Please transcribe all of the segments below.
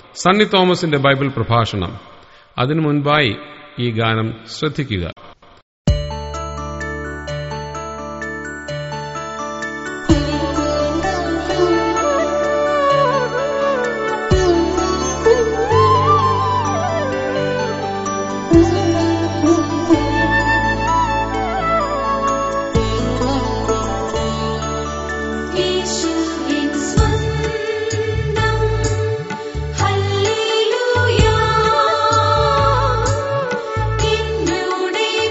സണ്ണി തോമസിന്റെ ബൈബിൾ പ്രഭാഷണം അതിനു മുൻപായി ഈ ഗാനം ശ്രദ്ധിക്കുക യേശുവിൻ സ്വന്തം ഹല്ലേലൂയ എന്നോടെ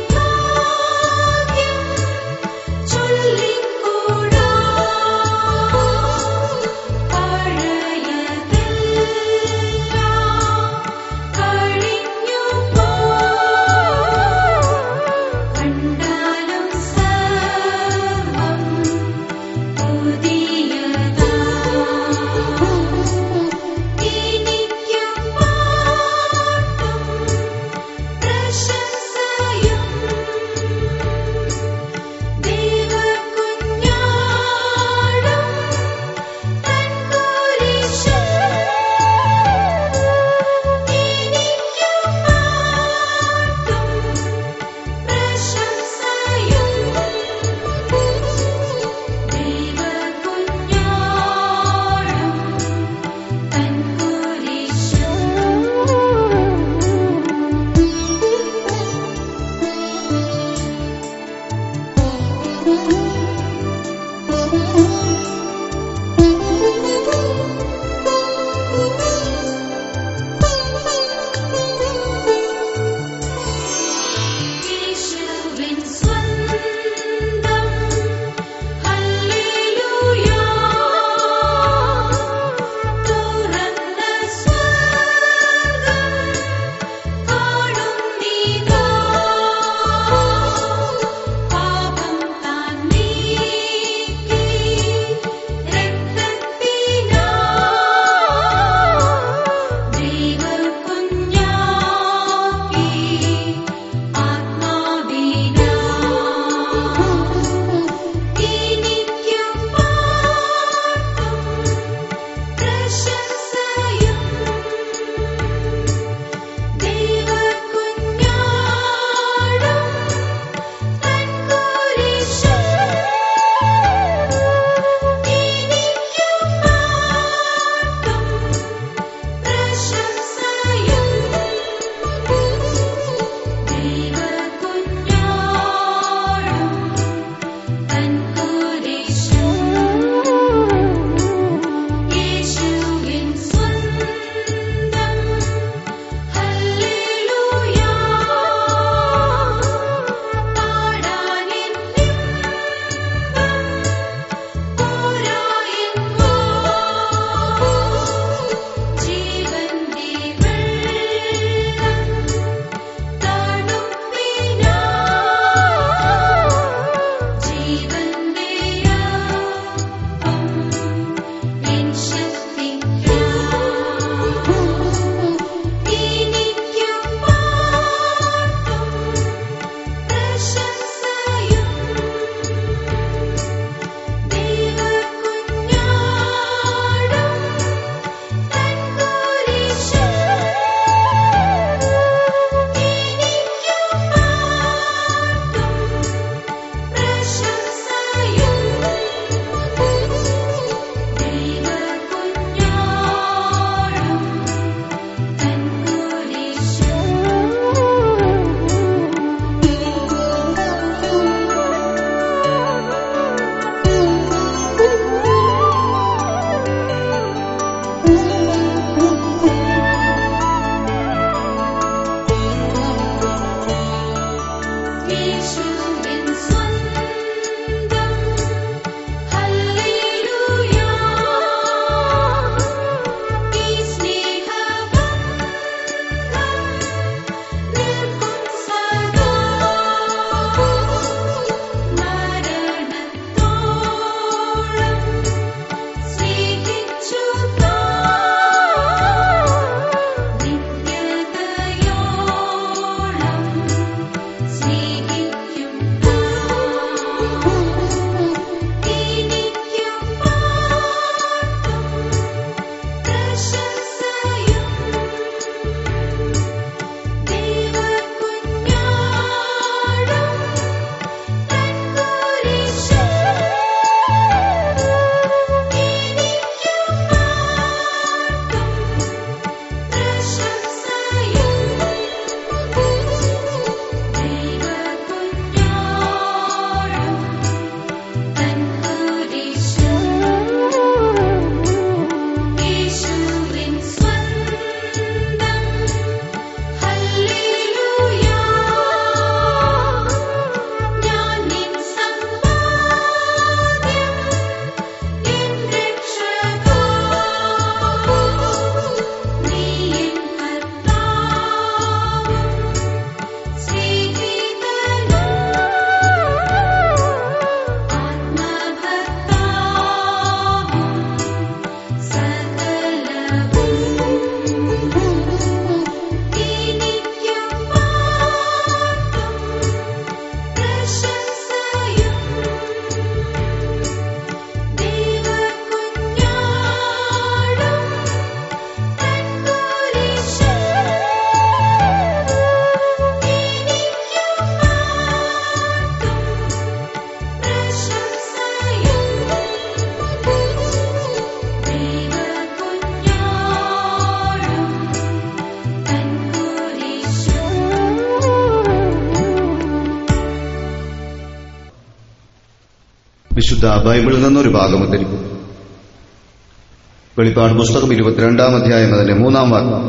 വിശുദ്ധ ബൈബിളിൽ നിന്നൊരു ഭാഗം ഉദ്ധരിക്കും വെളിപ്പാട് പുസ്തകം ഇരുപത്തിരണ്ടാം അധ്യായം അതിന്റെ മൂന്നാം വാക്യം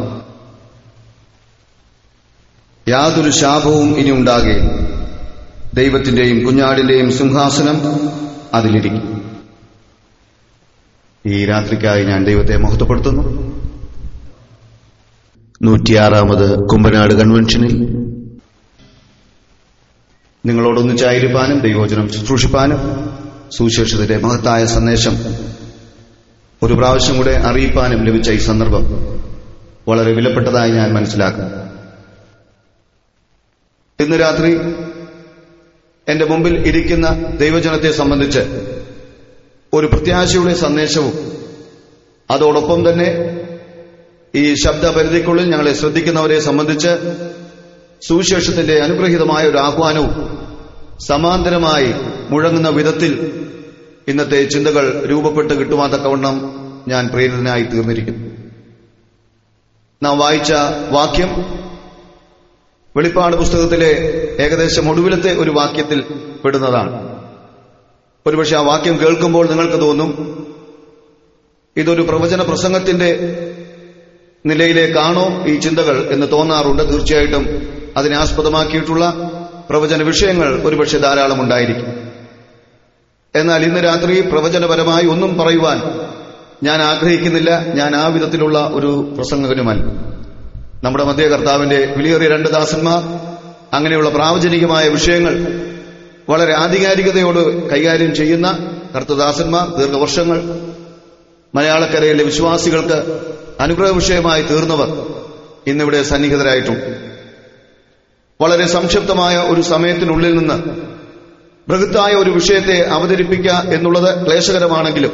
യാതൊരു ശാപവും ഇനി ഉണ്ടാകെ ദൈവത്തിന്റെയും കുഞ്ഞാടിന്റെയും സിംഹാസനം അതിലിരിക്കും ഈ രാത്രിക്കായി ഞാൻ ദൈവത്തെ മഹത്വപ്പെടുത്തുന്നു നൂറ്റിയാറാമത് കുമ്പനാട് കൺവെൻഷനിൽ നിങ്ങളോടൊന്നിച്ചായിരിക്കാനും ദൈവോചനം ശുശ്രൂഷിപ്പാനും സുവിശേഷത്തിന്റെ മഹത്തായ സന്ദേശം ഒരു പ്രാവശ്യം കൂടെ അറിയിപ്പാനും ലഭിച്ച ഈ സന്ദർഭം വളരെ വിലപ്പെട്ടതായി ഞാൻ മനസ്സിലാക്കുന്നു ഇന്ന് രാത്രി എന്റെ മുമ്പിൽ ഇരിക്കുന്ന ദൈവജനത്തെ സംബന്ധിച്ച് ഒരു പ്രത്യാശയുടെ സന്ദേശവും അതോടൊപ്പം തന്നെ ഈ ശബ്ദപരിധിക്കുള്ളിൽ ഞങ്ങളെ ശ്രദ്ധിക്കുന്നവരെ സംബന്ധിച്ച് സുവിശേഷത്തിന്റെ അനുഗ്രഹീതമായ ഒരു ആഹ്വാനവും സമാന്തരമായി മുഴങ്ങുന്ന വിധത്തിൽ ഇന്നത്തെ ചിന്തകൾ രൂപപ്പെട്ട് കിട്ടുവാൻ തക്കവണ്ണം ഞാൻ പ്രേരിതനായി തീർന്നിരിക്കുന്നു നാം വായിച്ച വാക്യം വെളിപ്പാട് പുസ്തകത്തിലെ ഏകദേശം ഒടുവിലത്തെ ഒരു വാക്യത്തിൽ പെടുന്നതാണ് ഒരുപക്ഷെ ആ വാക്യം കേൾക്കുമ്പോൾ നിങ്ങൾക്ക് തോന്നും ഇതൊരു പ്രവചന പ്രസംഗത്തിന്റെ നിലയിലേക്കാണോ ഈ ചിന്തകൾ എന്ന് തോന്നാറുണ്ട് തീർച്ചയായിട്ടും അതിനെ ആസ്പദമാക്കിയിട്ടുള്ള പ്രവചന വിഷയങ്ങൾ ഒരുപക്ഷെ ധാരാളം ഉണ്ടായിരിക്കും എന്നാൽ ഇന്ന് രാത്രി പ്രവചനപരമായി ഒന്നും പറയുവാൻ ഞാൻ ആഗ്രഹിക്കുന്നില്ല ഞാൻ ആ വിധത്തിലുള്ള ഒരു പ്രസംഗകനുമല്ല നമ്മുടെ മധ്യ കർത്താവിന്റെ വിലയേറിയ രണ്ട് ദാസന്മാർ അങ്ങനെയുള്ള പ്രാവചനികമായ വിഷയങ്ങൾ വളരെ ആധികാരികതയോട് കൈകാര്യം ചെയ്യുന്ന കർത്തദാസന്മാർ ദീർഘവർഷങ്ങൾ മലയാളക്കരയിലെ വിശ്വാസികൾക്ക് അനുഗ്രഹ വിഷയമായി തീർന്നവർ ഇന്നിവിടെ സന്നിഹിതരായിട്ടുണ്ട് വളരെ സംക്ഷിപ്തമായ ഒരു സമയത്തിനുള്ളിൽ നിന്ന് ബൃഹത്തായ ഒരു വിഷയത്തെ അവതരിപ്പിക്കുക എന്നുള്ളത് ക്ലേശകരമാണെങ്കിലും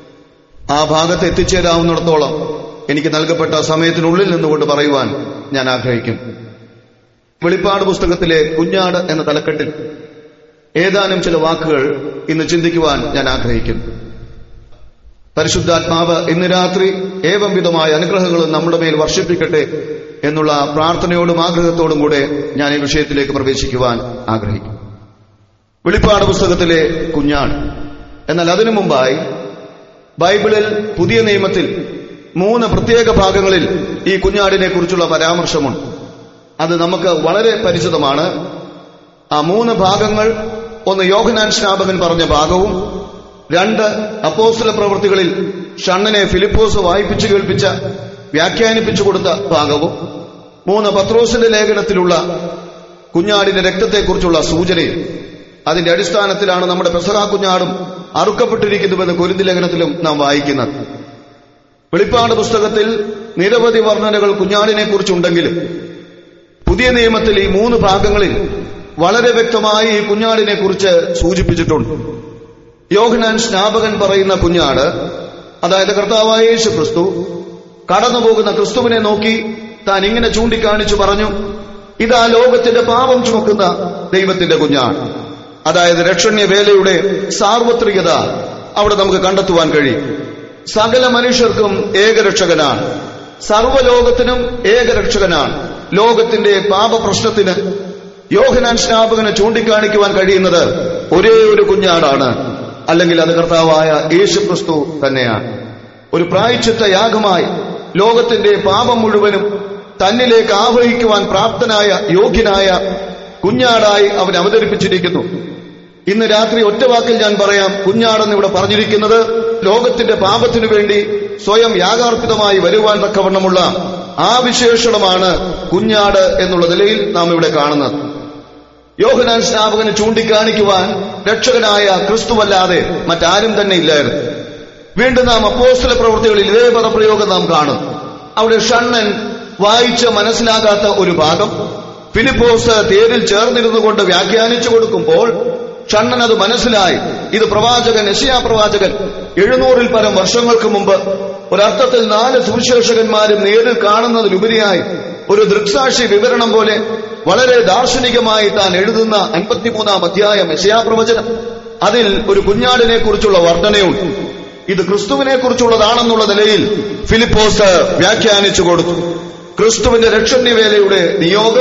ആ ഭാഗത്ത് എത്തിച്ചേരാവുന്നിടത്തോളം എനിക്ക് നൽകപ്പെട്ട സമയത്തിനുള്ളിൽ നിന്നുകൊണ്ട് പറയുവാൻ ഞാൻ ആഗ്രഹിക്കുന്നു വെളിപ്പാട് പുസ്തകത്തിലെ കുഞ്ഞാട് എന്ന തലക്കെട്ടിൽ ഏതാനും ചില വാക്കുകൾ ഇന്ന് ചിന്തിക്കുവാൻ ഞാൻ ആഗ്രഹിക്കുന്നു പരിശുദ്ധാത്മാവ് ഇന്ന് രാത്രി ഏവം വിധമായ അനുഗ്രഹങ്ങളും നമ്മുടെ മേൽ വർഷിപ്പിക്കട്ടെ എന്നുള്ള പ്രാർത്ഥനയോടും ആഗ്രഹത്തോടും കൂടെ ഞാൻ ഈ വിഷയത്തിലേക്ക് പ്രവേശിക്കുവാൻ ആഗ്രഹിക്കുന്നു വെളിപ്പാട് പുസ്തകത്തിലെ കുഞ്ഞാട് എന്നാൽ അതിനു മുമ്പായി ബൈബിളിൽ പുതിയ നിയമത്തിൽ മൂന്ന് പ്രത്യേക ഭാഗങ്ങളിൽ ഈ കുഞ്ഞാടിനെ കുറിച്ചുള്ള പരാമർശമുണ്ട് അത് നമുക്ക് വളരെ പരിചിതമാണ് ആ മൂന്ന് ഭാഗങ്ങൾ ഒന്ന് യോഹനാൻ സ്നാപകൻ പറഞ്ഞ ഭാഗവും രണ്ട് അപ്പോസ്തല പ്രവൃത്തികളിൽ ഷണ്ണനെ ഫിലിപ്പോസ് വായിപ്പിച്ചു കേൾപ്പിച്ച വ്യാഖ്യാനിപ്പിച്ചു കൊടുത്ത ഭാഗവും മൂന്ന് പത്രോസിന്റെ ലേഖനത്തിലുള്ള കുഞ്ഞാടിന്റെ രക്തത്തെക്കുറിച്ചുള്ള സൂചനയും അതിന്റെ അടിസ്ഥാനത്തിലാണ് നമ്മുടെ പെസഹാ കുഞ്ഞാടും അറുക്കപ്പെട്ടിരിക്കുന്നുവെന്ന് കുരുന്തി ലേഖനത്തിലും നാം വായിക്കുന്നത് വെളിപ്പാട് പുസ്തകത്തിൽ നിരവധി വർണ്ണനകൾ കുഞ്ഞാടിനെ കുറിച്ചുണ്ടെങ്കിലും പുതിയ നിയമത്തിൽ ഈ മൂന്ന് ഭാഗങ്ങളിൽ വളരെ വ്യക്തമായി ഈ കുഞ്ഞാടിനെ കുറിച്ച് സൂചിപ്പിച്ചിട്ടുണ്ട് യോഹനാൻ സ്നാപകൻ പറയുന്ന കുഞ്ഞാട് അതായത് കർത്താവായ യേശു ക്രിസ്തു കടന്നുപോകുന്ന ക്രിസ്തുവിനെ നോക്കി താൻ ഇങ്ങനെ ചൂണ്ടിക്കാണിച്ചു പറഞ്ഞു ഇതാ ലോകത്തിന്റെ പാപം ചുമക്കുന്ന ദൈവത്തിന്റെ കുഞ്ഞാട് അതായത് രക്ഷണ്യ വേലയുടെ സാർവത്രികത അവിടെ നമുക്ക് കണ്ടെത്തുവാൻ കഴിയും സകല മനുഷ്യർക്കും ഏകരക്ഷകനാണ് സർവ്വലോകത്തിനും ഏകരക്ഷകനാണ് ലോകത്തിന്റെ പാപപ്രശ്നത്തിന് യോഹനാൻ സ്നാപകന് ചൂണ്ടിക്കാണിക്കുവാൻ കഴിയുന്നത് ഒരേ ഒരു കുഞ്ഞാടാണ് അല്ലെങ്കിൽ അത് കർത്താവായ യേശു ക്രിസ്തു തന്നെയാണ് ഒരു പ്രായച്ചിത്ത യാഗമായി ലോകത്തിന്റെ പാപം മുഴുവനും തന്നിലേക്ക് ആവഹിക്കുവാൻ പ്രാപ്തനായ യോഗ്യനായ കുഞ്ഞാടായി അവൻ അവതരിപ്പിച്ചിരിക്കുന്നു ഇന്ന് രാത്രി ഒറ്റവാക്കിൽ ഞാൻ പറയാം കുഞ്ഞാടെന്ന് ഇവിടെ പറഞ്ഞിരിക്കുന്നത് ലോകത്തിന്റെ പാപത്തിനു വേണ്ടി സ്വയം യാഥാർത്ഥിതമായി വരുവാൻ തക്കവണ്ണമുള്ള ആ വിശേഷണമാണ് കുഞ്ഞാട് എന്നുള്ള നിലയിൽ നാം ഇവിടെ കാണുന്നത് യോഹനാൻ സ്നാപകന് ചൂണ്ടിക്കാണിക്കുവാൻ രക്ഷകനായ ക്രിസ്തുവല്ലാതെ മറ്റാരും തന്നെ ഇല്ലായിരുന്നു വീണ്ടും നാം അപ്പോസ്തല പ്രവൃത്തികളിൽ ഇതേ പദപ്രയോഗം നാം കാണും അവിടെ ഷണ്ണൻ വായിച്ച് മനസ്സിലാകാത്ത ഒരു ഭാഗം ഫിലിപ്പോസ് തേരിൽ ചേർന്നിരുന്നു കൊണ്ട് വ്യാഖ്യാനിച്ചു കൊടുക്കുമ്പോൾ ഷണ്ണൻ അത് മനസ്സിലായി ഇത് പ്രവാചകൻ യശയാ പ്രവാചകൻ എഴുന്നൂറിൽ പരം വർഷങ്ങൾക്ക് മുമ്പ് ഒരർത്ഥത്തിൽ നാല് സുവിശേഷകന്മാരും നേരിൽ കാണുന്നതിലുപരിയായി ഒരു ദൃക്സാക്ഷി വിവരണം പോലെ വളരെ ദാർശനികമായി താൻ എഴുതുന്ന അൻപത്തിമൂന്നാം അധ്യായം യശയാ പ്രവചനം അതിൽ ഒരു കുഞ്ഞാടിനെ കുറിച്ചുള്ള വർണ്ണനയുണ്ട് ഇത് ക്രിസ്തുവിനെ കുറിച്ചുള്ളതാണെന്നുള്ള നിലയിൽ ഫിലിപ്പോസ് വ്യാഖ്യാനിച്ചു കൊടുത്തു ക്രിസ്തുവിന്റെ രക്ഷണ്യവേലയുടെ നിയോഗം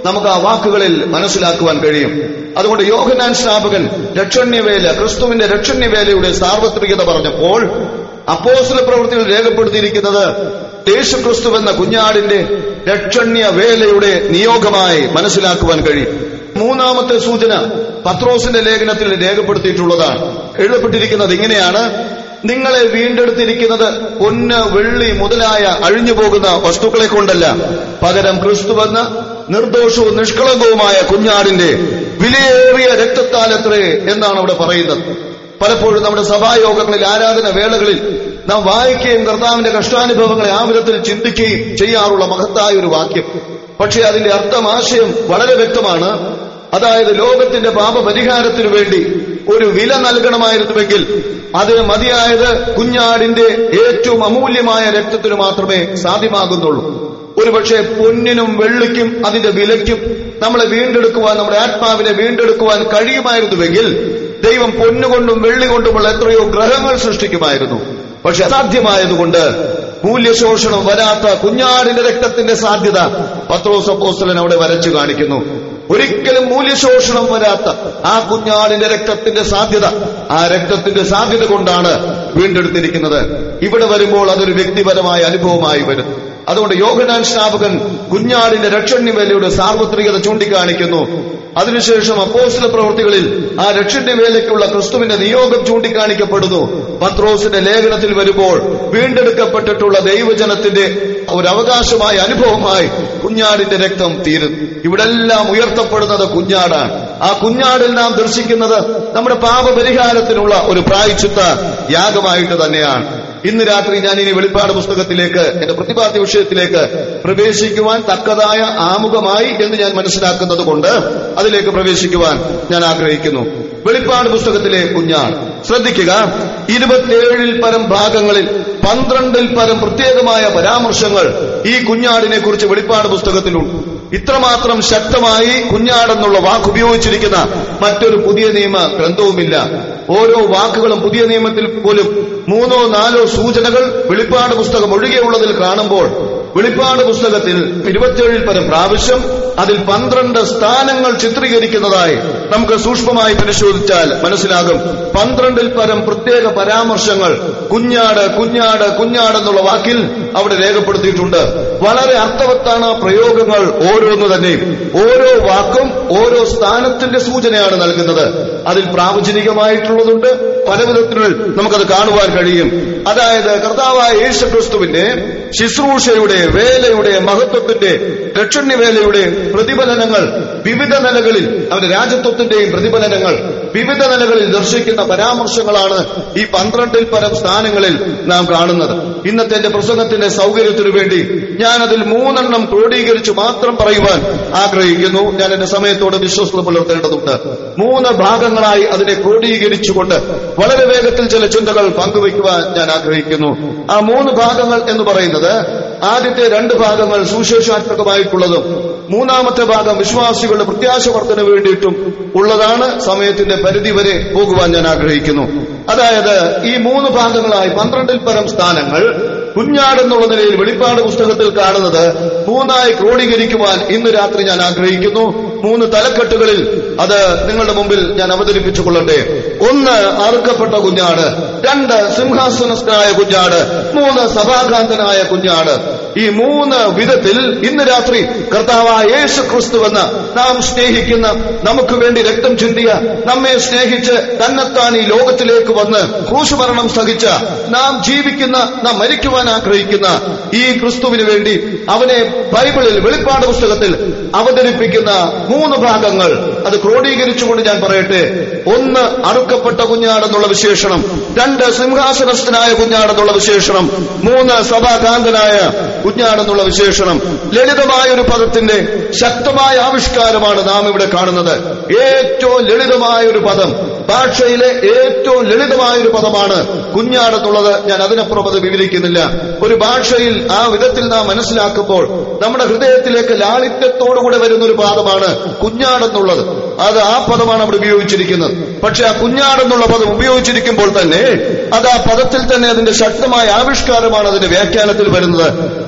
നമുക്ക് ആ വാക്കുകളിൽ മനസ്സിലാക്കുവാൻ കഴിയും അതുകൊണ്ട് യോഹനാൻ സ്നാപകൻ രക്ഷണ്യവേല ക്രിസ്തുവിന്റെ രക്ഷണ്യവേലയുടെ സാർവത്രികത പറഞ്ഞപ്പോൾ അപ്പോസ്തല പ്രവൃത്തികൾ രേഖപ്പെടുത്തിയിരിക്കുന്നത് യേശു ക്രിസ്തു എന്ന കുഞ്ഞാടിന്റെ രക്ഷണ്യ വേലയുടെ നിയോഗമായി മനസ്സിലാക്കുവാൻ കഴിയും മൂന്നാമത്തെ സൂചന പത്രോസിന്റെ ലേഖനത്തിൽ രേഖപ്പെടുത്തിയിട്ടുള്ളതാണ് എഴുതപ്പെട്ടിരിക്കുന്നത് ഇങ്ങനെയാണ് നിങ്ങളെ വീണ്ടെടുത്തിരിക്കുന്നത് പൊന്ന് വെള്ളി മുതലായ അഴിഞ്ഞു പോകുന്ന വസ്തുക്കളെ കൊണ്ടല്ല പകരം ക്രിസ്തുവെന്ന നിർദോഷവും നിഷ്കളങ്കവുമായ കുഞ്ഞാടിന്റെ വിലയേറിയ രക്തത്താലത്രേ എന്നാണ് അവിടെ പറയുന്നത് പലപ്പോഴും നമ്മുടെ സഭായോഗങ്ങളിൽ ആരാധന വേളകളിൽ നാം വായിക്കുകയും കർത്താവിന്റെ കഷ്ടാനുഭവങ്ങളെ ആ വിധത്തിൽ ചിന്തിക്കുകയും ചെയ്യാറുള്ള മഹത്തായ ഒരു വാക്യം പക്ഷേ അതിന്റെ അർത്ഥം ആശയം വളരെ വ്യക്തമാണ് അതായത് ലോകത്തിന്റെ പാപപരിഹാരത്തിനു വേണ്ടി ഒരു വില നൽകണമായിരുന്നുവെങ്കിൽ അതിന് മതിയായത് കുഞ്ഞാടിന്റെ ഏറ്റവും അമൂല്യമായ രക്തത്തിന് മാത്രമേ സാധ്യമാകുന്നുള്ളൂ ഒരുപക്ഷെ പൊന്നിനും വെള്ളിക്കും അതിന്റെ വിലയ്ക്കും നമ്മളെ വീണ്ടെടുക്കുവാൻ നമ്മുടെ ആത്മാവിനെ വീണ്ടെടുക്കുവാൻ കഴിയുമായിരുന്നുവെങ്കിൽ ദൈവം പൊന്നുകൊണ്ടും വെള്ളി കൊണ്ടുമുള്ള എത്രയോ ഗ്രഹങ്ങൾ സൃഷ്ടിക്കുമായിരുന്നു പക്ഷെ അസാധ്യമായതുകൊണ്ട് മൂല്യശോഷണം വരാത്ത കുഞ്ഞാടിന്റെ രക്തത്തിന്റെ സാധ്യത പത്രോസ് അപ്പോസ്തലൻ അവിടെ വരച്ചു കാണിക്കുന്നു ഒരിക്കലും മൂല്യശോഷണം വരാത്ത ആ കുഞ്ഞാടിന്റെ രക്തത്തിന്റെ സാധ്യത ആ രക്തത്തിന്റെ സാധ്യത കൊണ്ടാണ് വീണ്ടെടുത്തിരിക്കുന്നത് ഇവിടെ വരുമ്പോൾ അതൊരു വ്യക്തിപരമായ അനുഭവമായി വരും അതുകൊണ്ട് യോഹനാൻ സ്നാപകൻ കുഞ്ഞാടിന്റെ രക്ഷണ്യവേലയുടെ സാർവത്രികത ചൂണ്ടിക്കാണിക്കുന്നു അതിനുശേഷം അപ്പോസ്തല പ്രവൃത്തികളിൽ ആ രക്ഷണ്യ വേലയ്ക്കുള്ള ക്രിസ്തുവിന്റെ നിയോഗം ചൂണ്ടിക്കാണിക്കപ്പെടുന്നു പത്രോസിന്റെ ലേഖനത്തിൽ വരുമ്പോൾ വീണ്ടെടുക്കപ്പെട്ടിട്ടുള്ള ദൈവജനത്തിന്റെ ഒരു അവകാശമായ അനുഭവമായി കുഞ്ഞാടിന്റെ രക്തം തീരുന്നു ഇവിടെല്ലാം ഉയർത്തപ്പെടുന്നത് കുഞ്ഞാടാണ് ആ കുഞ്ഞാടിൽ നാം ദർശിക്കുന്നത് നമ്മുടെ പാപപരിഹാരത്തിനുള്ള ഒരു പ്രായച്ചിത്ത യാഗമായിട്ട് തന്നെയാണ് ഇന്ന് രാത്രി ഞാൻ ഇനി വെളിപ്പാട് പുസ്തകത്തിലേക്ക് എന്റെ പ്രതിപാദ്യ വിഷയത്തിലേക്ക് പ്രവേശിക്കുവാൻ തക്കതായ ആമുഖമായി എന്ന് ഞാൻ മനസ്സിലാക്കുന്നത് കൊണ്ട് അതിലേക്ക് പ്രവേശിക്കുവാൻ ഞാൻ ആഗ്രഹിക്കുന്നു വെളിപ്പാട് പുസ്തകത്തിലെ കുഞ്ഞാൾ ശ്രദ്ധിക്കുക ഇരുപത്തിയേഴിൽ പരം ഭാഗങ്ങളിൽ പന്ത്രണ്ടിൽ പരം പ്രത്യേകമായ പരാമർശങ്ങൾ ഈ കുഞ്ഞാടിനെ കുറിച്ച് വെളിപ്പാട് പുസ്തകത്തിലുണ്ട് ഇത്രമാത്രം ശക്തമായി കുഞ്ഞാടെന്നുള്ള വാക്ക് ഉപയോഗിച്ചിരിക്കുന്ന മറ്റൊരു പുതിയ നിയമ ഗ്രന്ഥവുമില്ല ഓരോ വാക്കുകളും പുതിയ നിയമത്തിൽ പോലും മൂന്നോ നാലോ സൂചനകൾ വെളിപ്പാട് പുസ്തകം ഒഴികെയുള്ളതിൽ കാണുമ്പോൾ വെളിപ്പാട് പുസ്തകത്തിൽ ഇരുപത്തിയേഴിൽ പരം പ്രാവശ്യം അതിൽ പന്ത്രണ്ട് സ്ഥാനങ്ങൾ ചിത്രീകരിക്കുന്നതായി നമുക്ക് സൂക്ഷ്മമായി പരിശോധിച്ചാൽ മനസ്സിലാകും പന്ത്രണ്ടിൽ പരം പ്രത്യേക പരാമർശങ്ങൾ കുഞ്ഞാട് കുഞ്ഞാട് കുഞ്ഞാട് എന്നുള്ള വാക്കിൽ അവിടെ രേഖപ്പെടുത്തിയിട്ടുണ്ട് വളരെ അർത്ഥവത്താണ് ആ പ്രയോഗങ്ങൾ ഓരോന്ന് തന്നെയും ഓരോ വാക്കും ഓരോ സ്ഥാനത്തിന്റെ സൂചനയാണ് നൽകുന്നത് അതിൽ പ്രാവചനികമായിട്ടുള്ളതുണ്ട് പല വിധത്തിൽ നമുക്കത് കാണുവാൻ കഴിയും അതായത് കർത്താവായ യേശു ക്രിസ്തുവിന്റെ ശുശ്രൂഷയുടെ വേലയുടെ മഹത്വത്തിന്റെ രക്ഷണ്യ വേലയുടെ പ്രതിഫലനങ്ങൾ വിവിധ നിലകളിൽ അവന്റെ രാജത്വത്തിന്റെയും പ്രതിഫലനങ്ങൾ വിവിധ നിലകളിൽ ദർശിക്കുന്ന പരാമർശങ്ങളാണ് ഈ പന്ത്രണ്ടിൽ പരം സ്ഥാനങ്ങളിൽ നാം കാണുന്നത് ഇന്നത്തെ എന്റെ പ്രസംഗത്തിന്റെ സൗകര്യത്തിനു വേണ്ടി ഞാൻ അതിൽ മൂന്നെണ്ണം ക്രോഡീകരിച്ച് മാത്രം പറയുവാൻ ആഗ്രഹിക്കുന്നു ഞാൻ എന്റെ സമയത്തോട് വിശ്വസ്ത പുലർത്തേണ്ടതുണ്ട് മൂന്ന് ഭാഗങ്ങളായി അതിനെ ക്രോഡീകരിച്ചുകൊണ്ട് വളരെ വേഗത്തിൽ ചില ചിന്തകൾ പങ്കുവയ്ക്കുവാൻ ഞാൻ ആഗ്രഹിക്കുന്നു ആ മൂന്ന് ഭാഗങ്ങൾ എന്ന് പറയുന്നത് ആദ്യത്തെ രണ്ട് ഭാഗങ്ങൾ സുശേഷാത്മകമായിട്ടുള്ളതും മൂന്നാമത്തെ ഭാഗം വിശ്വാസികളുടെ പ്രത്യാശ വർദ്ധന വേണ്ടിയിട്ടും ഉള്ളതാണ് സമയത്തിന്റെ പരിധി വരെ പോകുവാൻ ഞാൻ ആഗ്രഹിക്കുന്നു അതായത് ഈ മൂന്ന് ഭാഗങ്ങളായി പന്ത്രണ്ടിൽ പരം സ്ഥാനങ്ങൾ കുഞ്ഞാടെന്നുള്ള നിലയിൽ വെളിപ്പാട് പുസ്തകത്തിൽ കാണുന്നത് മൂന്നായി ക്രോഡീകരിക്കുവാൻ ഇന്ന് രാത്രി ഞാൻ ആഗ്രഹിക്കുന്നു മൂന്ന് തലക്കെട്ടുകളിൽ അത് നിങ്ങളുടെ മുമ്പിൽ ഞാൻ അവതരിപ്പിച്ചു കൊള്ളട്ടെ ഒന്ന് അറുക്കപ്പെട്ട കുഞ്ഞാട് രണ്ട് സിംഹാസനസ്ഥനായ കുഞ്ഞാട് മൂന്ന് സഭാകാന്തനായ കുഞ്ഞാട് ഈ മൂന്ന് വിധത്തിൽ ഇന്ന് രാത്രി കർത്താവായ യേശു ക്രിസ്തുവെന്ന നാം സ്നേഹിക്കുന്ന നമുക്ക് വേണ്ടി രക്തം ചിന്തിയ നമ്മെ സ്നേഹിച്ച് തന്നെത്താൻ ഈ ലോകത്തിലേക്ക് വന്ന് ക്രൂശുമരണം സഹിച്ച നാം ജീവിക്കുന്ന നാം മരിക്കുവാൻ ആഗ്രഹിക്കുന്ന ഈ ക്രിസ്തുവിന് വേണ്ടി അവനെ ബൈബിളിൽ വെളിപ്പാട് പുസ്തകത്തിൽ അവതരിപ്പിക്കുന്ന മൂന്ന് ഭാഗങ്ങൾ അത് ക്രോഡീകരിച്ചുകൊണ്ട് ഞാൻ പറയട്ടെ ഒന്ന് അറുക്കപ്പെട്ട കുഞ്ഞാടെന്നുള്ള വിശേഷണം രണ്ട് സിംഹാസനസ്ഥനായ കുഞ്ഞാടെന്നുള്ള വിശേഷണം മൂന്ന് സഭാകാന്തനായ കുഞ്ഞാടെന്നുള്ള വിശേഷണം ലളിതമായ ഒരു പദത്തിന്റെ ശക്തമായ ആവിഷ്കാരമാണ് നാം ഇവിടെ കാണുന്നത് ഏറ്റവും ലളിതമായ ഒരു പദം ഭാഷയിലെ ഏറ്റവും ലളിതമായ ഒരു പദമാണ് കുഞ്ഞാടെന്നുള്ളത് ഞാൻ അതിനപ്പുറം അത് വിവരിക്കുന്നില്ല ഒരു ഭാഷയിൽ ആ വിധത്തിൽ നാം മനസ്സിലാക്കുമ്പോൾ നമ്മുടെ ഹൃദയത്തിലേക്ക് ലാളിത്യത്തോടുകൂടെ വരുന്ന ഒരു പാദമാണ് കുഞ്ഞാടെന്നുള്ളത് അത് ആ പദമാണ് അവിടെ ഉപയോഗിച്ചിരിക്കുന്നത് പക്ഷെ ആ കുഞ്ഞാടെന്നുള്ള പദം ഉപയോഗിച്ചിരിക്കുമ്പോൾ തന്നെ അത് ആ പദത്തിൽ തന്നെ അതിന്റെ ശക്തമായ ആവിഷ്കാരമാണ് അതിന്റെ വ്യാഖ്യാനത്തിൽ വരുന്നത്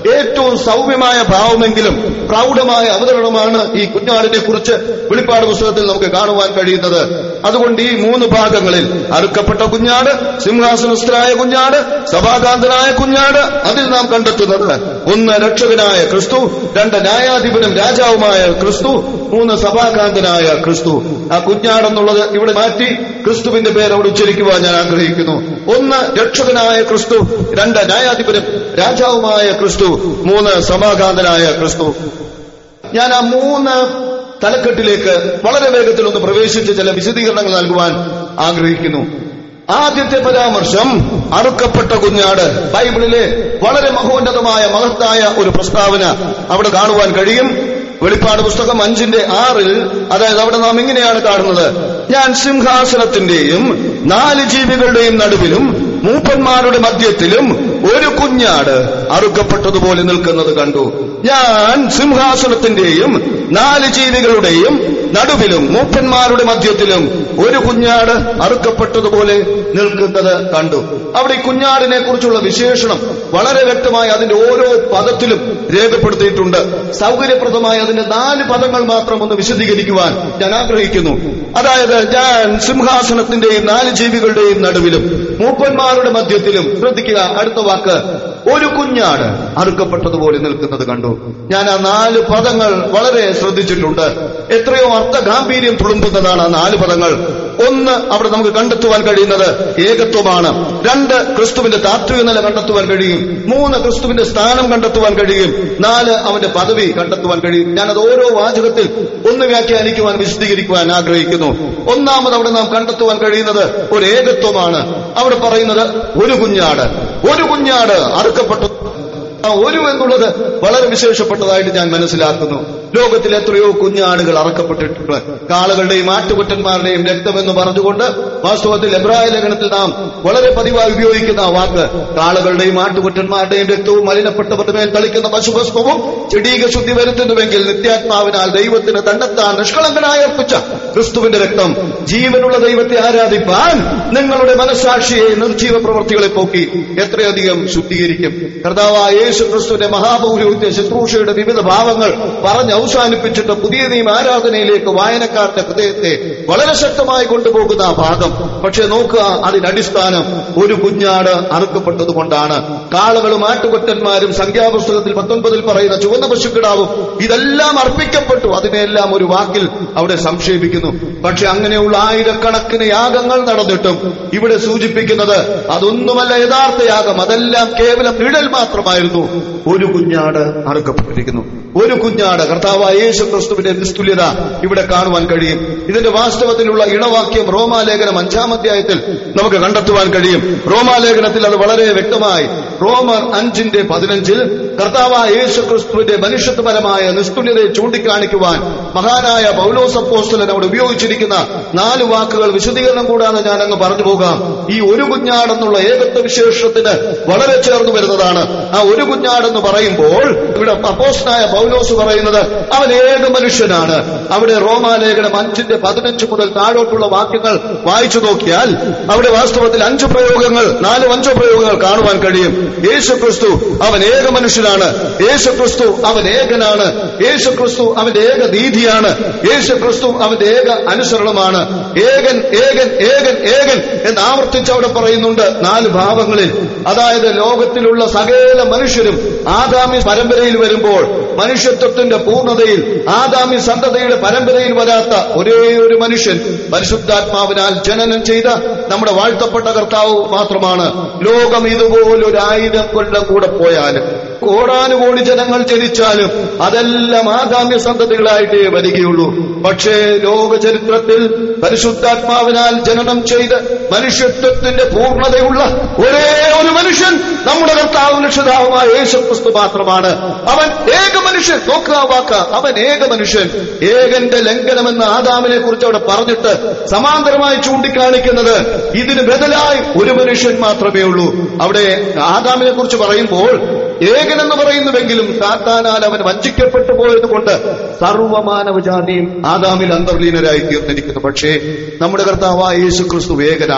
ഏറ്റവും സൗമ്യമായ ഭാവമെങ്കിലും പ്രൗഢമായ അവതരണമാണ് ഈ കുഞ്ഞാടിനെ കുറിച്ച് വെളിപ്പാട് പുസ്തകത്തിൽ നമുക്ക് കാണുവാൻ കഴിയുന്നത് അതുകൊണ്ട് ഈ മൂന്ന് ഭാഗങ്ങളിൽ അറുക്കപ്പെട്ട കുഞ്ഞാട് സിംഹാസനസ്ഥനായ കുഞ്ഞാട് സഭാകാന്തനായ കുഞ്ഞാട് അതിൽ നാം കണ്ടെത്തുന്നത് ഒന്ന് രക്ഷകനായ ക്രിസ്തു രണ്ട് ന്യായാധിപനും രാജാവുമായ ക്രിസ്തു മൂന്ന് സഭാകാന്തനായ ക്രിസ്തു ആ കുഞ്ഞാടെന്നുള്ളത് ഇവിടെ മാറ്റി ക്രിസ്തുവിന്റെ പേര് അവിടെ ഉച്ചരിക്കുവാൻ ഞാൻ ആഗ്രഹിക്കുന്നു ഒന്ന് രക്ഷകനായ ക്രിസ്തു രണ്ട് ന്യായാധിപനും രാജാവുമായ ക്രിസ്തു മൂന്ന് സമാകാന്തനായ ക്രിസ്തു ഞാൻ ആ മൂന്ന് തലക്കെട്ടിലേക്ക് വളരെ വേഗത്തിൽ ഒന്ന് പ്രവേശിച്ച് ചില വിശദീകരണങ്ങൾ നൽകുവാൻ ആഗ്രഹിക്കുന്നു ആദ്യത്തെ പരാമർശം അറുക്കപ്പെട്ട കുഞ്ഞാട് ബൈബിളിലെ വളരെ മഹോന്നതമായ മഹത്തായ ഒരു പ്രസ്താവന അവിടെ കാണുവാൻ കഴിയും വെളിപ്പാട് പുസ്തകം അഞ്ചിന്റെ ആറിൽ അതായത് അവിടെ നാം ഇങ്ങനെയാണ് കാണുന്നത് ഞാൻ സിംഹാസനത്തിന്റെയും നാല് ജീവികളുടെയും നടുവിലും മൂപ്പന്മാരുടെ മധ്യത്തിലും ഒരു കുഞ്ഞാട് അറുക്കപ്പെട്ടതുപോലെ നിൽക്കുന്നത് കണ്ടു ഞാൻ സിംഹാസനത്തിന്റെയും നാല് ജീവികളുടെയും നടുവിലും മൂപ്പന്മാരുടെ മധ്യത്തിലും ഒരു കുഞ്ഞാട് അറുക്കപ്പെട്ടതുപോലെ നിൽക്കുന്നത് കണ്ടു അവിടെ ഈ കുഞ്ഞാടിനെ കുറിച്ചുള്ള വിശേഷണം വളരെ വ്യക്തമായി അതിന്റെ ഓരോ പദത്തിലും രേഖപ്പെടുത്തിയിട്ടുണ്ട് സൗകര്യപ്രദമായി അതിന്റെ നാല് പദങ്ങൾ മാത്രം ഒന്ന് വിശദീകരിക്കുവാൻ ഞാൻ ആഗ്രഹിക്കുന്നു അതായത് ഞാൻ സിംഹാസനത്തിന്റെയും നാല് ജീവികളുടെയും നടുവിലും മൂപ്പന്മാരുടെ മധ്യത്തിലും ശ്രദ്ധിക്കുക അടുത്ത വാക്ക് ഒരു കുഞ്ഞാട് അറുക്കപ്പെട്ടതുപോലെ നിൽക്കുന്നത് കണ്ടു ഞാൻ ആ നാല് പദങ്ങൾ വളരെ ശ്രദ്ധിച്ചിട്ടുണ്ട് എത്രയോ അർത്ഥഗാംഭീര്യം തുളുമ്പുന്നതാണ് ആ നാല് പദങ്ങൾ ഒന്ന് അവിടെ നമുക്ക് കണ്ടെത്തുവാൻ കഴിയുന്നത് ഏകത്വമാണ് രണ്ട് ക്രിസ്തുവിന്റെ താത്വിക നില കണ്ടെത്തുവാൻ കഴിയും മൂന്ന് ക്രിസ്തുവിന്റെ സ്ഥാനം കണ്ടെത്തുവാൻ കഴിയും നാല് അവന്റെ പദവി കണ്ടെത്തുവാൻ കഴിയും ഞാനത് ഓരോ വാചകത്തിൽ ഒന്ന് വ്യാഖ്യാനിക്കുവാൻ വിശദീകരിക്കുവാൻ ആഗ്രഹിക്കുന്നു ഒന്നാമത് അവിടെ നാം കണ്ടെത്തുവാൻ കഴിയുന്നത് ഒരു ഏകത്വമാണ് അവിടെ പറയുന്നത് ഒരു കുഞ്ഞാട് ഒരു കുഞ്ഞാട് അറുക്കപ്പെട്ടു ആ ഒരു എന്നുള്ളത് വളരെ വിശേഷപ്പെട്ടതായിട്ട് ഞാൻ മനസ്സിലാക്കുന്നു ലോകത്തിൽ എത്രയോ കുഞ്ഞാടുകൾ അറക്കപ്പെട്ടിട്ടുണ്ട് കാളുകളുടെയും ആട്ടുകുറ്റന്മാരുടെയും രക്തമെന്ന് പറഞ്ഞുകൊണ്ട് വാസ്തവത്തിൽ എബ്രായ ലേഖനത്തിൽ നാം വളരെ പതിവായി ഉപയോഗിക്കുന്ന ആ വാക്ക് കാളുകളുടെയും ആട്ടുകുറ്റന്മാരുടെയും രക്തവും മലിനപ്പെട്ടവരുടെ മേൽ കളിക്കുന്ന പശുഭസ്മവും ചെടീക ശുദ്ധി വരുത്തുന്നുവെങ്കിൽ നിത്യാത്മാവിനാൽ ദൈവത്തിന് തന്നെത്താൻ നിഷ്കളങ്കനായി അർപ്പിച്ച ക്രിസ്തുവിന്റെ രക്തം ജീവനുള്ള ദൈവത്തെ ആരാധിപ്പാൻ നിങ്ങളുടെ മനസാക്ഷിയെ നിർജീവ പ്രവൃത്തികളെ പോക്കി എത്രയധികം ശുദ്ധീകരിക്കും കർത്താവായ യേശു ക്രിസ്തുവിന്റെ മഹാപൗരോഹിത്യ ശുശ്രൂഷയുടെ വിവിധ ഭാവങ്ങൾ പറഞ്ഞ് അവസാനിപ്പിച്ചിട്ട് പുതിയ നിയമ ആരാധനയിലേക്ക് വായനക്കാരുടെ ഹൃദയത്തെ വളരെ ശക്തമായി കൊണ്ടുപോകുന്ന ആ ഭാഗം പക്ഷെ നോക്കുക അതിനടിസ്ഥാനം ഒരു കുഞ്ഞാട് അറുക്കപ്പെട്ടത് കൊണ്ടാണ് കാളകളും ആട്ടുകൊറ്റന്മാരും സംഖ്യാപുസ്തകത്തിൽ പത്തൊൻപതിൽ പറയുന്ന ചുവന്ന പശുക്കിടാവും ഇതെല്ലാം അർപ്പിക്കപ്പെട്ടു അതിനെല്ലാം ഒരു വാക്കിൽ അവിടെ സംക്ഷേപിക്കുന്നു പക്ഷെ അങ്ങനെയുള്ള ആയിരക്കണക്കിന് യാഗങ്ങൾ നടന്നിട്ടും ഇവിടെ സൂചിപ്പിക്കുന്നത് അതൊന്നുമല്ല യഥാർത്ഥ യാഗം അതെല്ലാം കേവലം നിഴൽ മാത്രമായിരുന്നു ഒരു കുഞ്ഞാട് അറുക്കപ്പെട്ടിരിക്കുന്നു ഒരു കുഞ്ഞാട് കർത്താവായ യേശു ക്രിസ്തുവിന്റെ നിസ്തുല്യത ഇവിടെ കാണുവാൻ കഴിയും ഇതിന്റെ വാസ്തവത്തിലുള്ള ഇണവാക്യം റോമാലേഖനം അഞ്ചാം അധ്യായത്തിൽ നമുക്ക് കണ്ടെത്തുവാൻ കഴിയും റോമാലേഖനത്തിൽ അത് വളരെ വ്യക്തമായി റോമർ അഞ്ചിന്റെ പതിനഞ്ചിൽ കർത്താവായ യേശു ക്രിസ്തുവിന്റെ മനുഷ്യത്വപരമായ നിസ്തുല്യതയെ ചൂണ്ടിക്കാണിക്കുവാൻ മഹാനായ പൗലോസ് അപ്പോസ്തലൻ അവിടെ ഉപയോഗിച്ചിരിക്കുന്ന നാല് വാക്കുകൾ വിശദീകരണം കൂടാതെ ഞാൻ അങ്ങ് പറഞ്ഞു പോകാം ഈ ഒരു കുഞ്ഞാടെന്നുള്ള ഏകത്വ വിശേഷത്തിന് വളരെ ചേർന്ന് വരുന്നതാണ് ആ ഒരു കുഞ്ഞാടെന്ന് പറയുമ്പോൾ ഇവിടെ അപ്പോസ്തനായ പൗലോസ് പറയുന്നത് അവൻ ഏക മനുഷ്യനാണ് അവിടെ റോമാലേഖനം അഞ്ചിന്റെ പതിനഞ്ച് മുതൽ താഴോട്ടുള്ള വാക്യങ്ങൾ വായിച്ചു നോക്കിയാൽ അവിടെ വാസ്തവത്തിൽ അഞ്ച് പ്രയോഗങ്ങൾ നാലും അഞ്ചോ പ്രയോഗങ്ങൾ കാണുവാൻ കഴിയും യേശു ക്രിസ്തു അവൻ ഏക മനുഷ്യനാണ് യേശു ക്രിസ്തു അവൻ ഏകനാണ് യേശു ക്രിസ്തു അവന്റെ ഏക നീതിയാണ് യേശു ക്രിസ്തു അവന്റെ ഏക അനുസരണമാണ് ഏകൻ ഏകൻ ഏകൻ ഏകൻ എന്ന് ആവർത്തിച്ച് അവിടെ പറയുന്നുണ്ട് നാല് ഭാവങ്ങളിൽ അതായത് ലോകത്തിലുള്ള സകല മനുഷ്യരും ആദാമി പരമ്പരയിൽ വരുമ്പോൾ മനുഷ്യത്വത്തിന്റെ പൂർണ്ണതയിൽ ആദാമി സന്തതിയുടെ പരമ്പരയിൽ വരാത്ത ഒരേ ഒരു മനുഷ്യൻ പരിശുദ്ധാത്മാവിനാൽ ജനനം ചെയ്ത നമ്മുടെ വാഴ്ത്തപ്പെട്ട കർത്താവ് മാത്രമാണ് ലോകം ഇതുപോലൊരു ആയിരം കൊല്ലം കൂടെ പോയാലും കോടാനുകോടി ജനങ്ങൾ ജനിച്ചാലും അതെല്ലാം ആദാമ്യ സന്തതികളായിട്ടേ വരികയുള്ളൂ പക്ഷേ ലോക ചരിത്രത്തിൽ പരിശുദ്ധാത്മാവിനാൽ ജനനം ചെയ്ത് മനുഷ്യത്വത്തിന്റെ പൂർണ്ണതയുള്ള ഒരേ ഒരു മനുഷ്യൻ നമ്മുടെ കർത്താവ് രക്ഷിതാവുമായ യേശുക്രിസ്തു മാത്രമാണ് അവൻ ഏക മനുഷ്യൻ നോക്കുക ആ വാക്ക അവൻ ഏക മനുഷ്യൻ ഏകന്റെ ലംഘനമെന്ന് ആദാമിനെ കുറിച്ച് അവിടെ പറഞ്ഞിട്ട് സമാന്തരമായി ചൂണ്ടിക്കാണിക്കുന്നത് ഇതിന് ബദലായി ഒരു മനുഷ്യൻ മാത്രമേ ഉള്ളൂ അവിടെ ആദാമിനെ കുറിച്ച് പറയുമ്പോൾ ഏകൻ എന്ന് പറയുന്നുവെങ്കിലും സാത്താനാൽ അവൻ വഞ്ചിക്കപ്പെട്ടു പോയത് കൊണ്ട് സർവമാനവജാതിയും ആദാമിൽ അന്തർലീനരായി തീർന്നിരിക്കുന്നു പക്ഷേ നമ്മുടെ കർത്താവായ യേശു ക്രിസ്തു ഏകനാണ്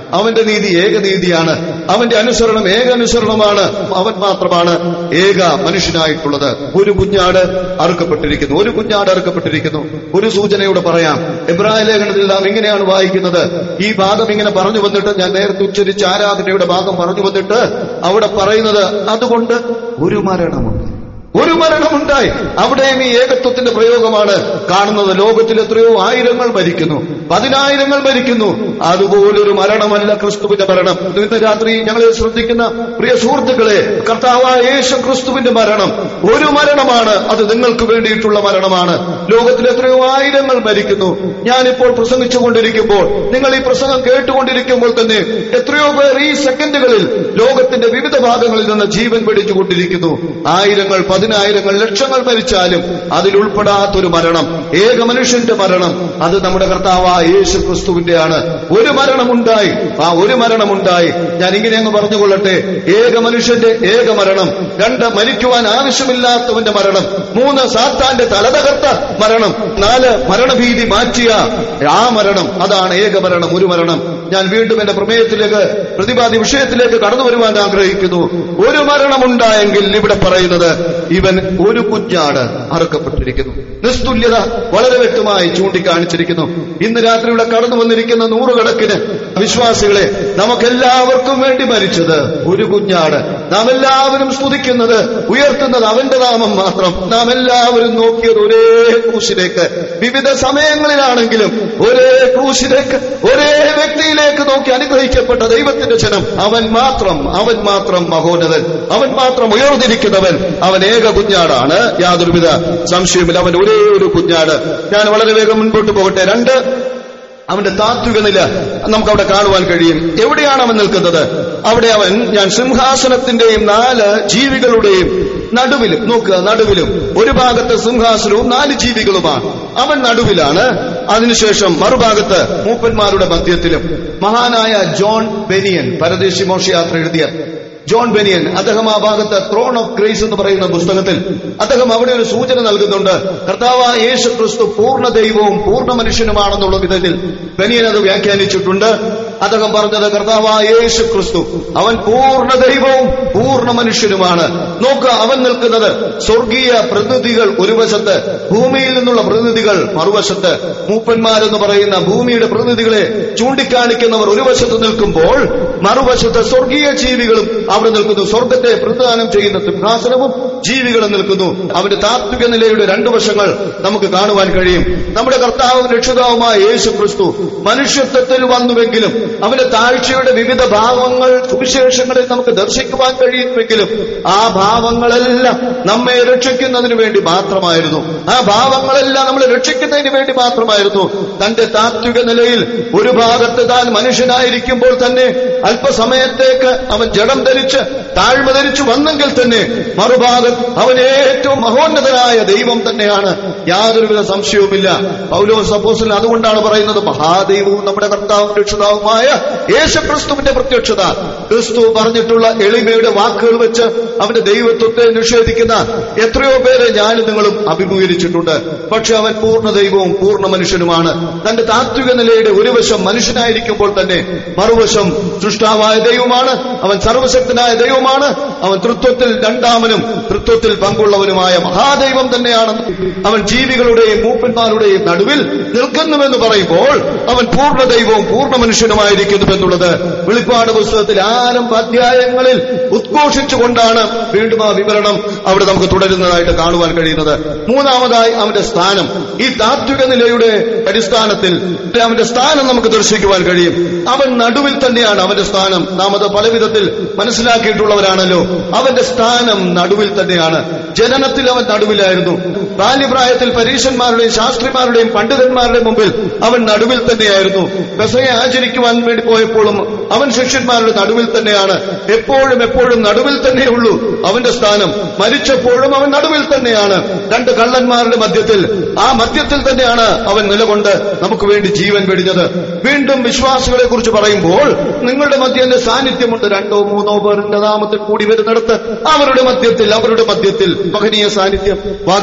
അവന്റെ നീതി ഏകനീതിയാണ് അവന്റെ അനുസരണം ഏക അനുസരണമാണ് അവൻ മാത്രമാണ് ഏക മനുഷ്യനായിട്ടുള്ളത് ഒരു കുഞ്ഞാട് അറുക്കപ്പെട്ടിരിക്കുന്നു ഒരു കുഞ്ഞാട് അറുക്കപ്പെട്ടിരിക്കുന്നു ഒരു സൂചനയോട് പറയാം എബ്രാഹിം ലേഖനത്തിൽ നാം ഇങ്ങനെയാണ് വായിക്കുന്നത് ഈ ഭാഗം ഇങ്ങനെ പറഞ്ഞു വന്നിട്ട് ഞാൻ നേരത്തെ ഉച്ചരിച്ച ആരാധനയുടെ ഭാഗം പറഞ്ഞു വന്നിട്ട് അവിടെ പറയുന്നത് അതുകൊണ്ട് ഒരു മരണമുണ്ട് ഒരു മരണമുണ്ടായി അവിടെയും ഈ ഏകത്വത്തിന്റെ പ്രയോഗമാണ് കാണുന്നത് ലോകത്തിൽ എത്രയോ ആയിരങ്ങൾ മരിക്കുന്നു പതിനായിരങ്ങൾ മരിക്കുന്നു അതുപോലൊരു മരണമല്ല ക്രിസ്തുവിന്റെ മരണം ഇന്ന് രാത്രി ഞങ്ങളെ ശ്രദ്ധിക്കുന്ന പ്രിയ സുഹൃത്തുക്കളെ കർത്താവായ യേശു ക്രിസ്തുവിന്റെ മരണം ഒരു മരണമാണ് അത് നിങ്ങൾക്ക് വേണ്ടിയിട്ടുള്ള മരണമാണ് ലോകത്തിൽ എത്രയോ ആയിരങ്ങൾ മരിക്കുന്നു ഞാനിപ്പോൾ പ്രസംഗിച്ചുകൊണ്ടിരിക്കുമ്പോൾ നിങ്ങൾ ഈ പ്രസംഗം കേട്ടുകൊണ്ടിരിക്കുമ്പോൾ തന്നെ എത്രയോ പേർ ഈ സെക്കൻഡുകളിൽ ലോകത്തിന്റെ വിവിധ ഭാഗങ്ങളിൽ നിന്ന് ജീവൻ പിടിച്ചുകൊണ്ടിരിക്കുന്നു ആയിരങ്ങൾ പതിനായിരങ്ങൾ ലക്ഷങ്ങൾ മരിച്ചാലും അതിൽ ഉൾപ്പെടാത്തൊരു മരണം ഏക മനുഷ്യന്റെ മരണം അത് നമ്മുടെ കർത്താവായ യേശു ക്രിസ്തുവിന്റെയാണ് ഒരു മരണമുണ്ടായി ആ ഒരു മരണമുണ്ടായി ഞാൻ ഇങ്ങനെ അങ്ങ് പറഞ്ഞുകൊള്ളട്ടെ ഏക മനുഷ്യന്റെ ഏക മരണം രണ്ട് മരിക്കുവാൻ ആവശ്യമില്ലാത്തവന്റെ മരണം മൂന്ന് സാത്താന്റെ തലതകർത്ത മരണം നാല് മരണഭീതി മാറ്റിയ ആ മരണം അതാണ് ഏക മരണം ഒരു മരണം ഞാൻ വീണ്ടും എന്റെ പ്രമേയത്തിലേക്ക് പ്രതിപാദ്യ വിഷയത്തിലേക്ക് കടന്നു വരുവാൻ ആഗ്രഹിക്കുന്നു ഒരു മരണമുണ്ടായെങ്കിൽ ഇവിടെ പറയുന്നത് ഇവൻ ഒരു കുഞ്ഞാട് അറുക്കപ്പെട്ടിരിക്കുന്നു നിസ്തുല്യത വളരെ വ്യക്തമായി ചൂണ്ടിക്കാണിച്ചിരിക്കുന്നു ഇന്ന് രാത്രി ഇവിടെ കടന്നു വന്നിരിക്കുന്ന നൂറുകണക്കിന് വിശ്വാസികളെ നമുക്കെല്ലാവർക്കും വേണ്ടി മരിച്ചത് ഒരു കുഞ്ഞാട് നാം എല്ലാവരും സ്തുതിക്കുന്നത് ഉയർത്തുന്നത് അവന്റെ നാമം മാത്രം നാം എല്ലാവരും നോക്കിയത് ഒരേ ക്രൂശിലേക്ക് വിവിധ സമയങ്ങളിലാണെങ്കിലും ഒരേ ക്രൂശിലേക്ക് ഒരേ വ്യക്തിയിലേക്ക് നോക്കി അനുഗ്രഹിക്കപ്പെട്ട ദൈവത്തിന്റെ ജനം അവൻ മാത്രം അവൻ മാത്രം മഹോന്നതൻ അവൻ മാത്രം ഉയർന്നിരിക്കുന്നവൻ അവൻ ഏക കുഞ്ഞാടാണ് യാതൊരുവിധ സംശയമില്ല അവൻ ഒരേ ഒരു കുഞ്ഞാട് ഞാൻ വളരെ വേഗം മുൻപോട്ട് പോകട്ടെ രണ്ട് അവന്റെ താത്വിക നില നമുക്ക് അവിടെ കാണുവാൻ കഴിയും എവിടെയാണ് അവൻ നിൽക്കുന്നത് അവിടെ അവൻ ഞാൻ സിംഹാസനത്തിന്റെയും നാല് ജീവികളുടെയും നടുവിലും നോക്കുക നടുവിലും ഒരു ഭാഗത്ത് സിംഹാസനവും നാല് ജീവികളുമാണ് അവൻ നടുവിലാണ് അതിനുശേഷം മറുഭാഗത്ത് മൂപ്പന്മാരുടെ മധ്യത്തിലും മഹാനായ ജോൺ ബെനിയൻ പരദേശി മോഷയാത്ര എഴുതിയ ജോൺ ബെനിയൻ അദ്ദേഹം ആ ഭാഗത്ത് ത്രോൺ ഓഫ് ഗ്രേസ് എന്ന് പറയുന്ന പുസ്തകത്തിൽ അദ്ദേഹം അവിടെ ഒരു സൂചന നൽകുന്നുണ്ട് കർത്താവായ യേശു ക്രിസ്തു പൂർണ്ണ ദൈവവും പൂർണ്ണ മനുഷ്യനുമാണെന്നുള്ള വിധത്തിൽ ബെനിയൻ അത് വ്യാഖ്യാനിച്ചിട്ടുണ്ട് അദ്ദേഹം പറഞ്ഞത് കർത്താവായ യേശു ക്രിസ്തു അവൻ പൂർണ്ണ ദൈവവും പൂർണ്ണ മനുഷ്യനുമാണ് നോക്കുക അവൻ നിൽക്കുന്നത് സ്വർഗീയ പ്രതിനിധികൾ ഒരു വശത്ത് ഭൂമിയിൽ നിന്നുള്ള പ്രതിനിധികൾ മറുവശത്ത് മൂപ്പന്മാരെന്ന് പറയുന്ന ഭൂമിയുടെ പ്രതിനിധികളെ ചൂണ്ടിക്കാണിക്കുന്നവർ ഒരു വശത്ത് നിൽക്കുമ്പോൾ മറുവശത്ത് സ്വർഗീയ ജീവികളും അവിടെ നിൽക്കുന്നു സ്വർഗത്തെ പ്രതിദാനം ചെയ്യുന്ന സിംഹാസനവും ജീവികളും നിൽക്കുന്നു അവന്റെ താത്വിക നിലയുടെ രണ്ടു വശങ്ങൾ നമുക്ക് കാണുവാൻ കഴിയും നമ്മുടെ കർത്താവും രക്ഷിതാവുമായ യേശു ക്രിസ്തു മനുഷ്യത്വത്തിൽ വന്നുവെങ്കിലും അവന്റെ താഴ്ചയുടെ വിവിധ ഭാവങ്ങൾ സുവിശേഷങ്ങളിൽ നമുക്ക് ദർശിക്കുവാൻ കഴിയുമെങ്കിലും ആ ഭാവങ്ങളെല്ലാം നമ്മെ രക്ഷിക്കുന്നതിന് വേണ്ടി മാത്രമായിരുന്നു ആ ഭാവങ്ങളെല്ലാം നമ്മളെ രക്ഷിക്കുന്നതിന് വേണ്ടി മാത്രമായിരുന്നു തന്റെ താത്വിക നിലയിൽ ഒരു ഭാഗത്ത് താൻ മനുഷ്യനായിരിക്കുമ്പോൾ തന്നെ അല്പസമയത്തേക്ക് അവൻ ജഡം ധരിച്ച് താഴ്മ ധരിച്ചു വന്നെങ്കിൽ തന്നെ മറുഭാഗം അവൻ ഏറ്റവും മഹോന്നതനായ ദൈവം തന്നെയാണ് യാതൊരുവിധ സംശയവുമില്ല പൗലോസ് അപ്പോസ്റ്റലൻ അതുകൊണ്ടാണ് പറയുന്നത് മഹാദൈവവും നമ്മുടെ കർത്താവും രക്ഷിതാവുമായ യേശുക്രിസ്തുവിന്റെ പ്രത്യക്ഷത ക്രിസ്തു പറഞ്ഞിട്ടുള്ള എളിമയുടെ വാക്കുകൾ വെച്ച് അവന്റെ ദൈവത്വത്തെ നിഷേധിക്കുന്ന എത്രയോ പേരെ ഞാനും നിങ്ങളും അഭിമുഖീകരിച്ചിട്ടുണ്ട് പക്ഷെ അവൻ പൂർണ്ണ ദൈവവും പൂർണ്ണ മനുഷ്യനുമാണ് തന്റെ താത്വിക നിലയുടെ ഒരു വശം മനുഷ്യനായിരിക്കുമ്പോൾ തന്നെ മറുവശം സൃഷ്ടാവായ ദൈവമാണ് അവൻ സർവശക്തനായ ദൈവമാണ് അവൻ തൃത്വത്തിൽ രണ്ടാമനും തൃത്വത്തിൽ പങ്കുള്ളവനുമായ മഹാദൈവം തന്നെയാണ് അവൻ ജീവികളുടെയും മൂപ്പന്മാരുടെയും നടുവിൽ നിൽക്കുന്നുവെന്ന് പറയുമ്പോൾ അവൻ പൂർണ്ണ ദൈവവും പൂർണ്ണ മനുഷ്യനുമായിരിക്കുന്നു എന്നുള്ളത് വെളിപ്പാട് പുസ്തകത്തിൽ ആരംഭ അധ്യായങ്ങളിൽ ഉദ്ഘോഷിച്ചുകൊണ്ടാണ് വീണ്ടും ആ വിവരണം അവിടെ നമുക്ക് തുടരുന്നതായിട്ട് കാണുവാൻ കഴിയുന്നത് മൂന്നാമതായി അവന്റെ സ്ഥാനം ഈ താത്വിക നിലയുടെ അടിസ്ഥാനത്തിൽ അവന്റെ സ്ഥാനം നമുക്ക് ദർശിക്കുവാൻ കഴിയും അവൻ നടുവിൽ തന്നെയാണ് അവന്റെ സ്ഥാനം നാം അത് പല വിധത്തിൽ മനസ്സിലാക്കിയിട്ടുള്ളവരാണല്ലോ അവന്റെ സ്ഥാനം നടുവിൽ തന്നെയാണ് ജനനത്തിൽ അവൻ നടുവിലായിരുന്നു ബാല്യപ്രായത്തിൽ പരീക്ഷന്മാരുടെയും ശാസ്ത്രിമാരുടെയും പണ്ഡിതന്മാരുടെയും മുമ്പിൽ അവൻ നടുവിൽ തന്നെയായിരുന്നു പെസയെ ആചരിക്കുവാൻ വേണ്ടി പോയപ്പോഴും അവൻ ശിഷ്യന്മാരുടെ നടുവിൽ തന്നെയാണ് എപ്പോഴും എപ്പോഴും നടുവിൽ തന്നെയുള്ളൂ അവന്റെ സ്ഥാനം മരിച്ചപ്പോഴും അവൻ നടുവിൽ തന്നെയാണ് രണ്ട് കള്ളന്മാരുടെ മധ്യത്തിൽ ആ മധ്യത്തിൽ തന്നെയാണ് അവൻ നിലകൊണ്ട് നമുക്ക് വേണ്ടി ജീവൻ വെടിഞ്ഞത് വീണ്ടും വിശ്വാസികളെ കുറിച്ച് പറയുമ്പോൾ നിങ്ങളുടെ മധ്യന്റെ സാന്നിധ്യമുണ്ട് രണ്ടോ മൂന്നോ പേരുടെ നാമത്തിൽ കൂടി വരുന്നിടത്ത് അവരുടെ മധ്യത്തിൽ അവരുടെ മധ്യത്തിൽ മഹനീയ സാന്നിധ്യം വാഗ്ദാനം ചെയ്തിട്ടുണ്ട്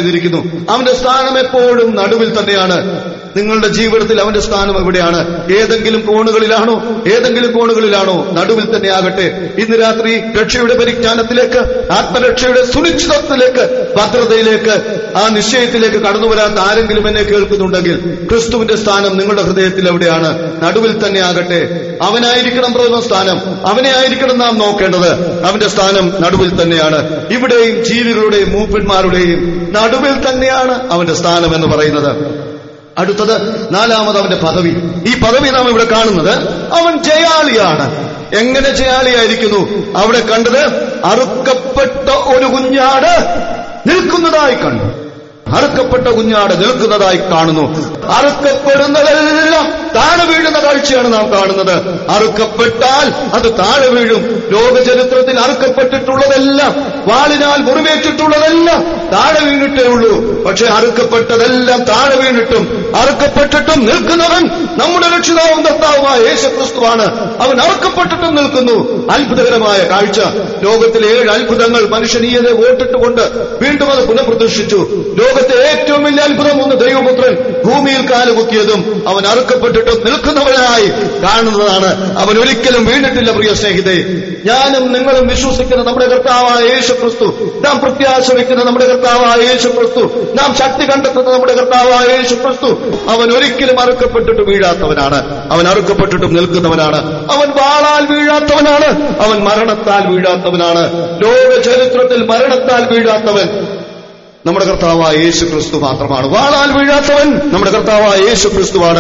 ചെയ്തിരിക്കുന്നു അവന്റെ സ്ഥാനം എപ്പോഴും നടുവിൽ തന്നെയാണ് നിങ്ങളുടെ ജീവിതത്തിൽ അവന്റെ സ്ഥാനം എവിടെയാണ് ഏതെങ്കിലും കോണുകളിലാണോ ഏതെങ്കിലും കോണുകളിലാണോ നടുവിൽ തന്നെ ആകട്ടെ ഇന്ന് രാത്രി രക്ഷയുടെ പരിജ്ഞാനത്തിലേക്ക് ആത്മരക്ഷയുടെ സുനിശ്ചിതത്വത്തിലേക്ക് ഭദ്രതയിലേക്ക് ആ നിശ്ചയത്തിലേക്ക് കടന്നു വരാത്ത ആരെങ്കിലും എന്നെ കേൾക്കുന്നുണ്ടെങ്കിൽ ക്രിസ്തുവിന്റെ സ്ഥാനം നിങ്ങളുടെ ഹൃദയത്തിൽ എവിടെയാണ് നടുവിൽ തന്നെ ആകട്ടെ അവനായിരിക്കണം പ്രഥമ സ്ഥാനം അവനെ ആയിരിക്കണം നാം നോക്കേണ്ടത് അവന്റെ സ്ഥാനം നടുവിൽ തന്നെയാണ് ഇവിടെയും ജീവികളുടെയും മൂപ്പന്മാരുടെയും നടുവിൽ തന്നെയാണ് അവന്റെ സ്ഥാനം എന്ന് പറയുന്നത് അടുത്തത് നാലാമത് അവന്റെ പദവി ഈ പദവി നാം ഇവിടെ കാണുന്നത് അവൻ ജയാളിയാണ് എങ്ങനെ ജയാളിയായിരിക്കുന്നു അവിടെ കണ്ടത് അറുക്കപ്പെട്ട ഒരു കുഞ്ഞാട് നിൽക്കുന്നതായി കണ്ടു അറുക്കപ്പെട്ട കുഞ്ഞാട് നിൽക്കുന്നതായി കാണുന്നു അറുക്കപ്പെടുന്നതെല്ലാം താഴെ വീഴുന്ന കാഴ്ചയാണ് നാം കാണുന്നത് അറുക്കപ്പെട്ടാൽ അത് താഴെ വീഴും ലോകചരിത്രത്തിൽ അറുക്കപ്പെട്ടിട്ടുള്ളതെല്ലാം വാളിനാൽ മുറിവേറ്റിട്ടുള്ളതെല്ലാം താഴെ വീണിട്ടേ ഉള്ളൂ പക്ഷെ അറുക്കപ്പെട്ടതെല്ലാം താഴെ വീണിട്ടും അറുക്കപ്പെട്ടിട്ടും നിൽക്കുന്നവൻ നമ്മുടെ രക്ഷിതാവും കർത്താവുമായ യേശു ക്രിസ്തുവാണ് അവൻ അറുക്കപ്പെട്ടിട്ടും നിൽക്കുന്നു അത്ഭുതകരമായ കാഴ്ച ലോകത്തിലെ ഏഴ് അത്ഭുതങ്ങൾ മനുഷ്യനീയത വോട്ടിട്ടുകൊണ്ട് വീണ്ടും അത് പുനഃപ്രദർശിച്ചു ലോകത്തെ ഏറ്റവും വലിയ അത്ഭുതം ഒന്ന് ദൈവപുത്രൻ ഭൂമിയിൽ കാലുമുക്കിയതും അവൻ അറുക്കപ്പെട്ടിട്ടും നിൽക്കുന്നവനായി കാണുന്നതാണ് അവൻ ഒരിക്കലും വീണിട്ടില്ല പ്രിയ സ്നേഹിതേ ഞാനും നിങ്ങളും വിശ്വസിക്കുന്ന നമ്മുടെ കർത്താവായ യേശു ക്രിസ്തു നാം പ്രത്യാശ വയ്ക്കുന്ന നമ്മുടെ കർത്താവായ യേശു ക്രിസ്തു നാം ശക്തി കണ്ടെത്തുന്ന നമ്മുടെ കർത്താവായ യേശു ക്രിസ്തു അവൻ ഒരിക്കലും അറുക്കപ്പെട്ടിട്ട് വീഴാത്തവനാണ് അവൻ അറുക്കപ്പെട്ടിട്ടും നിൽക്കുന്നവനാണ് അവൻ വാളാൽ വീഴാത്തവനാണ് അവൻ മരണത്താൽ വീഴാത്തവനാണ് ലോക ചരിത്രത്തിൽ മരണത്താൽ വീഴാത്തവൻ നമ്മുടെ കർത്താവായ യേശു ക്രിസ്തു മാത്രമാണ് വാളാൽ വീഴാത്തവൻ നമ്മുടെ കർത്താവായ യേശു ക്രിസ്തുവാണ്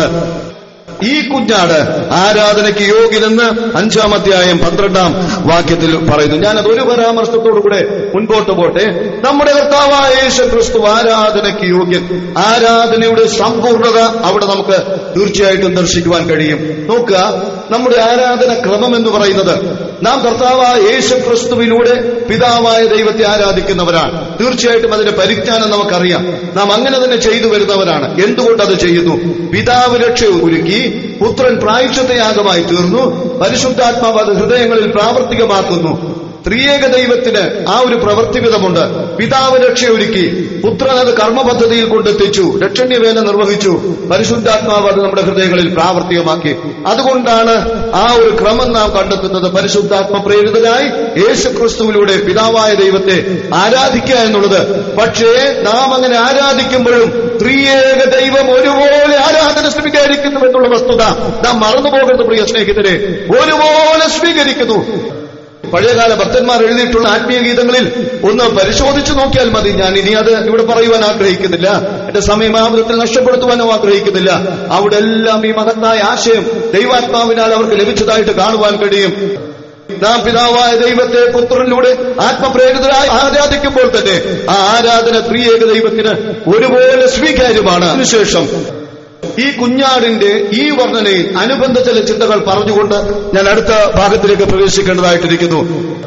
ഈ കുഞ്ഞാട് ആരാധനയ്ക്ക് യോഗ്യനെന്ന് അഞ്ചാം അധ്യായം പന്ത്രണ്ടാം വാക്യത്തിൽ പറയുന്നു ഞാനത് ഒരു പരാമർശത്തോടു കൂടെ മുൻപോട്ട് പോട്ടെ നമ്മുടെ കർത്താവായ യേശു ക്രിസ്തു ആരാധനയ്ക്ക് യോഗ്യൻ ആരാധനയുടെ സമ്പൂർണത അവിടെ നമുക്ക് തീർച്ചയായിട്ടും ദർശിക്കുവാൻ കഴിയും നോക്കുക നമ്മുടെ ആരാധന ക്രമം എന്ന് പറയുന്നത് നാം കർത്താവായ യേശു ക്രിസ്തുവിലൂടെ പിതാവായ ദൈവത്തെ ആരാധിക്കുന്നവരാണ് തീർച്ചയായിട്ടും അതിന്റെ പരിജ്ഞാനം നമുക്കറിയാം നാം അങ്ങനെ തന്നെ ചെയ്തു വരുന്നവരാണ് എന്തുകൊണ്ട് അത് ചെയ്യുന്നു പിതാവ് രക്ഷ ഒരുക്കി പുത്രൻ പ്രായശ്ചിത്തയാഗമായി തീർന്നു പരിശുദ്ധാത്മാവ് അത് ഹൃദയങ്ങളിൽ പ്രാവർത്തികമാക്കുന്നു ത്രിയേക ദൈവത്തിന് ആ ഒരു പ്രവർത്തിവിധമുണ്ട് പിതാവ് രക്ഷയൊരുക്കി പുത്രൻ അത് കർമ്മപദ്ധതിയിൽ കൊണ്ടെത്തിച്ചു രക്ഷണ്യവേല നിർവഹിച്ചു പരിശുദ്ധാത്മാവ് അത് നമ്മുടെ ഹൃദയങ്ങളിൽ പ്രാവർത്തികമാക്കി അതുകൊണ്ടാണ് ആ ഒരു ക്രമം നാം കണ്ടെത്തുന്നത് പരിശുദ്ധാത്മ പ്രേരിതനായി യേശു ക്രിസ്തുവിലൂടെ പിതാവായ ദൈവത്തെ ആരാധിക്കുക എന്നുള്ളത് പക്ഷേ നാം അങ്ങനെ ആരാധിക്കുമ്പോഴും ത്രിയേക ദൈവം ഒരുപോലെ ആരാധന സ്വീകരിക്കുന്നു എന്നുള്ള വസ്തുത നാം മറന്നുപോകരുത് പ്രിയ സ്നേഹിതരെ ഒരുപോലെ സ്വീകരിക്കുന്നു പഴയകാല ഭക്തന്മാർ എഴുതിയിട്ടുള്ള ആത്മീയ ഗീതങ്ങളിൽ ഒന്ന് പരിശോധിച്ചു നോക്കിയാൽ മതി ഞാൻ ഇനി അത് ഇവിടെ പറയുവാൻ ആഗ്രഹിക്കുന്നില്ല എന്റെ സമയമാപത്തിൽ നഷ്ടപ്പെടുത്തുവാനോ ആഗ്രഹിക്കുന്നില്ല അവിടെ എല്ലാം ഈ മഹത്തായ ആശയം ദൈവാത്മാവിനാൽ അവർക്ക് ലഭിച്ചതായിട്ട് കാണുവാൻ കഴിയും നാം പിതാവായ ദൈവത്തെ പുത്രനിലൂടെ ആത്മപ്രേരിതരായി ആരാധിക്കുമ്പോൾ തന്നെ ആ ആരാധന ത്രിയേക ദൈവത്തിന് ഒരുപോലെ സ്വീകാര്യമാണ് അതിനുശേഷം ഈ കുഞ്ഞാടിന്റെ ഈ വർണ്ണനയിൽ അനുബന്ധ ചില ചിന്തകൾ പറഞ്ഞുകൊണ്ട് ഞാൻ അടുത്ത ഭാഗത്തിലേക്ക് പ്രവേശിക്കേണ്ടതായിട്ടിരിക്കുന്നു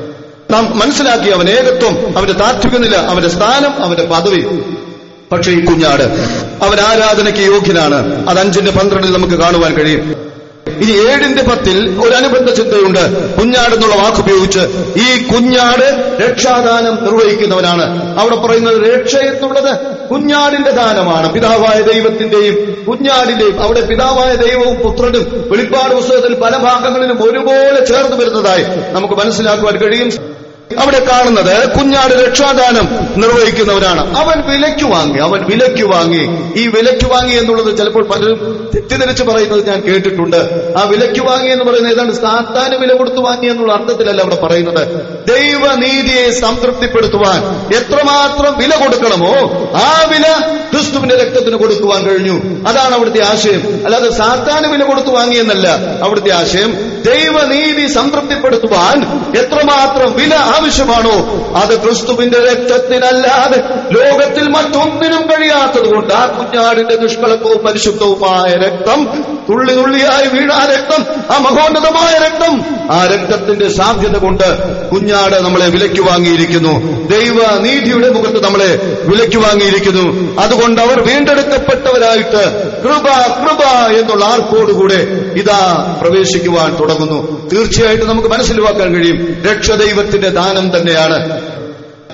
നാം മനസ്സിലാക്കി അവൻ ഏകത്വം അവന്റെ താത്വിക നില അവന്റെ സ്ഥാനം അവന്റെ പദവി പക്ഷേ ഈ കുഞ്ഞാട് അവൻ ആരാധനയ്ക്ക് യോഗ്യനാണ് അത് അഞ്ചിന്റെ പന്ത്രണ്ടിൽ നമുക്ക് കാണുവാൻ കഴിയും ഇനി ഏഴിന്റെ പത്തിൽ ഒരു അനുബന്ധ ചിന്തയുണ്ട് കുഞ്ഞാട് എന്നുള്ള വാക്കുപയോഗിച്ച് ഈ കുഞ്ഞാട് രക്ഷാദാനം നിർവഹിക്കുന്നവനാണ് അവിടെ പറയുന്നത് രക്ഷ എന്നുള്ളത് കുഞ്ഞാടിന്റെ ദാനമാണ് പിതാവായ ദൈവത്തിന്റെയും കുഞ്ഞാടിന്റെയും അവിടെ പിതാവായ ദൈവവും പുത്രനും വെളിപ്പാട് പുസ്തകത്തിൽ പല ഭാഗങ്ങളിലും ഒരുപോലെ ചേർന്ന് വരുന്നതായി നമുക്ക് മനസ്സിലാക്കുവാൻ കഴിയും അവിടെ കാണുന്നത് കുഞ്ഞാട് രക്ഷാദാനം നിർവഹിക്കുന്നവരാണ് അവൻ വിലയ്ക്ക് വാങ്ങി അവൻ വിലയ്ക്ക് വാങ്ങി ഈ വിലയ്ക്ക് വാങ്ങി എന്നുള്ളത് ചിലപ്പോൾ പലരും തെറ്റിദ്ധരിച്ച് പറയുന്നത് ഞാൻ കേട്ടിട്ടുണ്ട് ആ വിലയ്ക്ക് വാങ്ങി എന്ന് പറയുന്നത് ഏതാണ്ട് സാത്താന് വില കൊടുത്തു വാങ്ങി എന്നുള്ള അർത്ഥത്തിലല്ല അവിടെ പറയുന്നത് ദൈവനീതിയെ സംതൃപ്തിപ്പെടുത്തുവാൻ എത്രമാത്രം വില കൊടുക്കണമോ ആ വില ക്രിസ്തുവിന്റെ രക്തത്തിന് കൊടുക്കുവാൻ കഴിഞ്ഞു അതാണ് അവിടുത്തെ ആശയം അല്ലാതെ സാത്താന് വില കൊടുത്തു വാങ്ങിയെന്നല്ല അവിടുത്തെ ആശയം ദൈവനീതി സംതൃപ്തിപ്പെടുത്തുവാൻ എത്രമാത്രം വില ആവശ്യമാണോ അത് ക്രിസ്തുവിന്റെ രക്തത്തിനല്ലാതെ ലോകത്തിൽ മറ്റൊന്നിനും കഴിയാത്തത് കൊണ്ട് ആ കുഞ്ഞാടിന്റെ നിഷ്കളങ്കവും പരിശുദ്ധവുമായ രക്തം തുള്ളി തുള്ളിയായി വീണ ആ രക്തം ആ മഹോന്നതമായ രക്തം ആ രക്തത്തിന്റെ സാധ്യത കൊണ്ട് കുഞ്ഞാട് നമ്മളെ വിലയ്ക്ക് വാങ്ങിയിരിക്കുന്നു ദൈവ നീതിയുടെ മുഖത്ത് നമ്മളെ വിലയ്ക്ക് വാങ്ങിയിരിക്കുന്നു അതുകൊണ്ട് അവർ വീണ്ടെടുക്കപ്പെട്ടവരായിട്ട് കൃപ കൃപ എന്നുള്ള ആർപ്പോടുകൂടെ ഇതാ പ്രവേശിക്കുവാൻ തുടങ്ങുന്നു തീർച്ചയായിട്ടും നമുക്ക് മനസ്സിലാക്കാൻ കഴിയും രക്ഷ ദൈവത്തിന്റെ ദാനം തന്നെയാണ്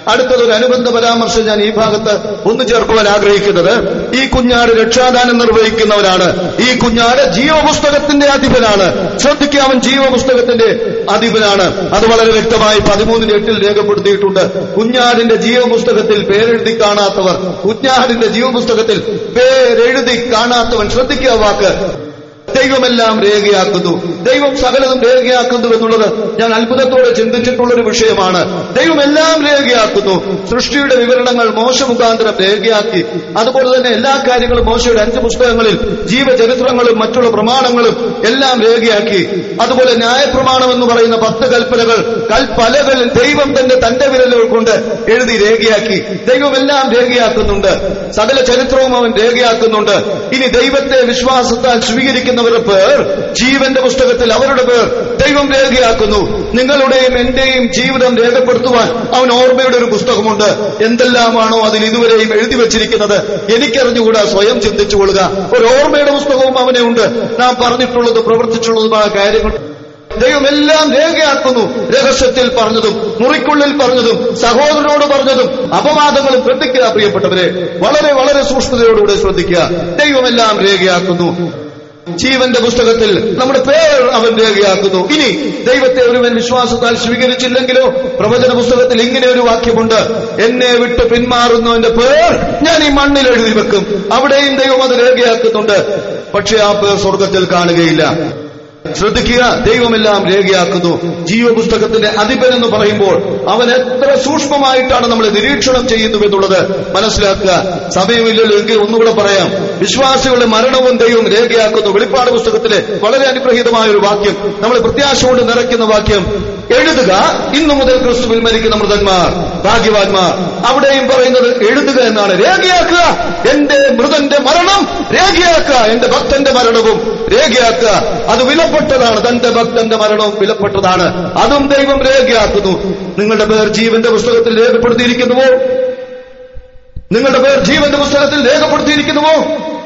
അടുത്തതൊരു അനുബന്ധ പരാമർശം ഞാൻ ഈ ഭാഗത്ത് ഒന്ന് ചേർക്കുവാൻ ആഗ്രഹിക്കുന്നത് ഈ കുഞ്ഞാട് രക്ഷാദാനം നിർവഹിക്കുന്നവനാണ് ഈ കുഞ്ഞാട് ജീവപുസ്തകത്തിന്റെ അധിപനാണ് ശ്രദ്ധിക്കുക അവൻ ജീവപുസ്തകത്തിന്റെ അധിപനാണ് അത് വളരെ വ്യക്തമായി പതിമൂന്നിന് എട്ടിൽ രേഖപ്പെടുത്തിയിട്ടുണ്ട് കുഞ്ഞാടിന്റെ ജീവപുസ്തകത്തിൽ പേരെഴുതി കാണാത്തവർ കുഞ്ഞാടിന്റെ ജീവപുസ്തകത്തിൽ പേരെഴുതി കാണാത്തവൻ ശ്രദ്ധിക്കുക ആ വാക്ക് ദൈവമെല്ലാം രേഖയാക്കുന്നു ദൈവം സകലതും രേഖയാക്കുന്നു എന്നുള്ളത് ഞാൻ അത്ഭുതത്തോടെ ചിന്തിച്ചിട്ടുള്ള ഒരു വിഷയമാണ് ദൈവം എല്ലാം രേഖയാക്കുന്നു സൃഷ്ടിയുടെ വിവരണങ്ങൾ മോശ മുഖാന്തരം രേഖയാക്കി അതുപോലെ തന്നെ എല്ലാ കാര്യങ്ങളും മോശയുടെ അഞ്ച് പുസ്തകങ്ങളിൽ ജീവചരിത്രങ്ങളും മറ്റുള്ള പ്രമാണങ്ങളും എല്ലാം രേഖയാക്കി അതുപോലെ ന്യായപ്രമാണം എന്ന് പറയുന്ന പത്ത് കൽപ്പനകൾ കൽപ്പലകളിൽ ദൈവം തന്നെ തന്റെ വിരലുകൾ കൊണ്ട് എഴുതി രേഖയാക്കി ദൈവം എല്ലാം രേഖയാക്കുന്നുണ്ട് സകല ചരിത്രവും അവൻ രേഖയാക്കുന്നുണ്ട് ഇനി ദൈവത്തെ വിശ്വാസത്താൽ സ്വീകരിക്കുന്നവരുടെ പേർ ജീവന്റെ പുസ്തകത്തിൽ അവരുടെ പേർ ദൈവം രേഖയാക്കുന്നു നിങ്ങളുടെയും എന്റെയും ജീവിതം രേഖപ്പെടുത്തുവാൻ അവൻ ഓർമ്മയുടെ ഒരു പുസ്തകമുണ്ട് എന്തെല്ലാമാണോ അതിൽ ഇതുവരെയും എഴുതി വെച്ചിരിക്കുന്നത് എനിക്കറിഞ്ഞുകൂടാ സ്വയം ചിന്തിച്ചുകൊള്ളുക ഒരു ഓർമ്മയുടെ പുസ്തകവും അവനെ ഉണ്ട് നാം പറഞ്ഞിട്ടുള്ളത് പ്രവർത്തിച്ചുള്ളതുമായ കാര്യങ്ങൾ ദൈവം എല്ലാം രേഖയാക്കുന്നു രഹസ്യത്തിൽ പറഞ്ഞതും മുറിക്കുള്ളിൽ പറഞ്ഞതും സഹോദരനോട് പറഞ്ഞതും അപവാദങ്ങളും ശ്രദ്ധിക്കുക പ്രിയപ്പെട്ടവരെ വളരെ വളരെ സൂക്ഷ്മതയോടുകൂടെ ശ്രദ്ധിക്കുക ദൈവമെല്ലാം രേഖയാക്കുന്നു ജീവന്റെ പുസ്തകത്തിൽ നമ്മുടെ പേർ അവൻ രേഖയാക്കുന്നു ഇനി ദൈവത്തെ ഒരുവൻ വിശ്വാസത്താൽ സ്വീകരിച്ചില്ലെങ്കിലോ പ്രവചന പുസ്തകത്തിൽ ഇങ്ങനെ ഒരു വാക്യമുണ്ട് എന്നെ വിട്ട് പിന്മാറുന്നവന്റെ പേർ ഞാൻ ഈ മണ്ണിൽ എഴുതി വെക്കും അവിടെയും ദൈവം അത് രേഖയാക്കുന്നുണ്ട് പക്ഷെ ആ പേർ സ്വർഗത്തിൽ കാണുകയില്ല ശ്രദ്ധിക്കുക ദൈവമെല്ലാം രേഖയാക്കുന്നു ജീവപുസ്തകത്തിന്റെ അധിപൻ എന്ന് പറയുമ്പോൾ അവൻ എത്ര സൂക്ഷ്മമായിട്ടാണ് നമ്മളെ നിരീക്ഷണം ചെയ്യുന്നു എന്നുള്ളത് മനസ്സിലാക്കുക സമയമില്ലല്ലോ എങ്കിൽ ഒന്നുകൂടെ പറയാം വിശ്വാസികളുടെ മരണവും ദൈവം രേഖയാക്കുന്നു വെളിപ്പാട് പുസ്തകത്തിലെ വളരെ അനുഗ്രഹീതമായ ഒരു വാക്യം നമ്മളെ പ്രത്യാശ കൊണ്ട് നിറയ്ക്കുന്ന വാക്യം എഴുതുക ഇന്നു മുതൽ ക്രിസ്തുവിൽ മരിക്കുന്ന മൃതന്മാർ ഭാഗ്യവാന്മാർ അവിടെയും പറയുന്നത് എഴുതുക എന്നാണ് രേഖയാക്കുക എന്റെ മൃതന്റെ മരണം രേഖയാക്കുക എന്റെ ഭക്തന്റെ മരണവും രേഖയാക്കുക അത് വിലപ്പെട്ടതാണ് തന്റെ ഭക്തന്റെ മരണവും വിലപ്പെട്ടതാണ് അതും ദൈവം രേഖയാക്കുന്നു നിങ്ങളുടെ പേർ ജീവന്റെ പുസ്തകത്തിൽ രേഖപ്പെടുത്തിയിരിക്കുന്നുവോ നിങ്ങളുടെ പേർ ജീവന്റെ പുസ്തകത്തിൽ രേഖപ്പെടുത്തിയിരിക്കുന്നുവോ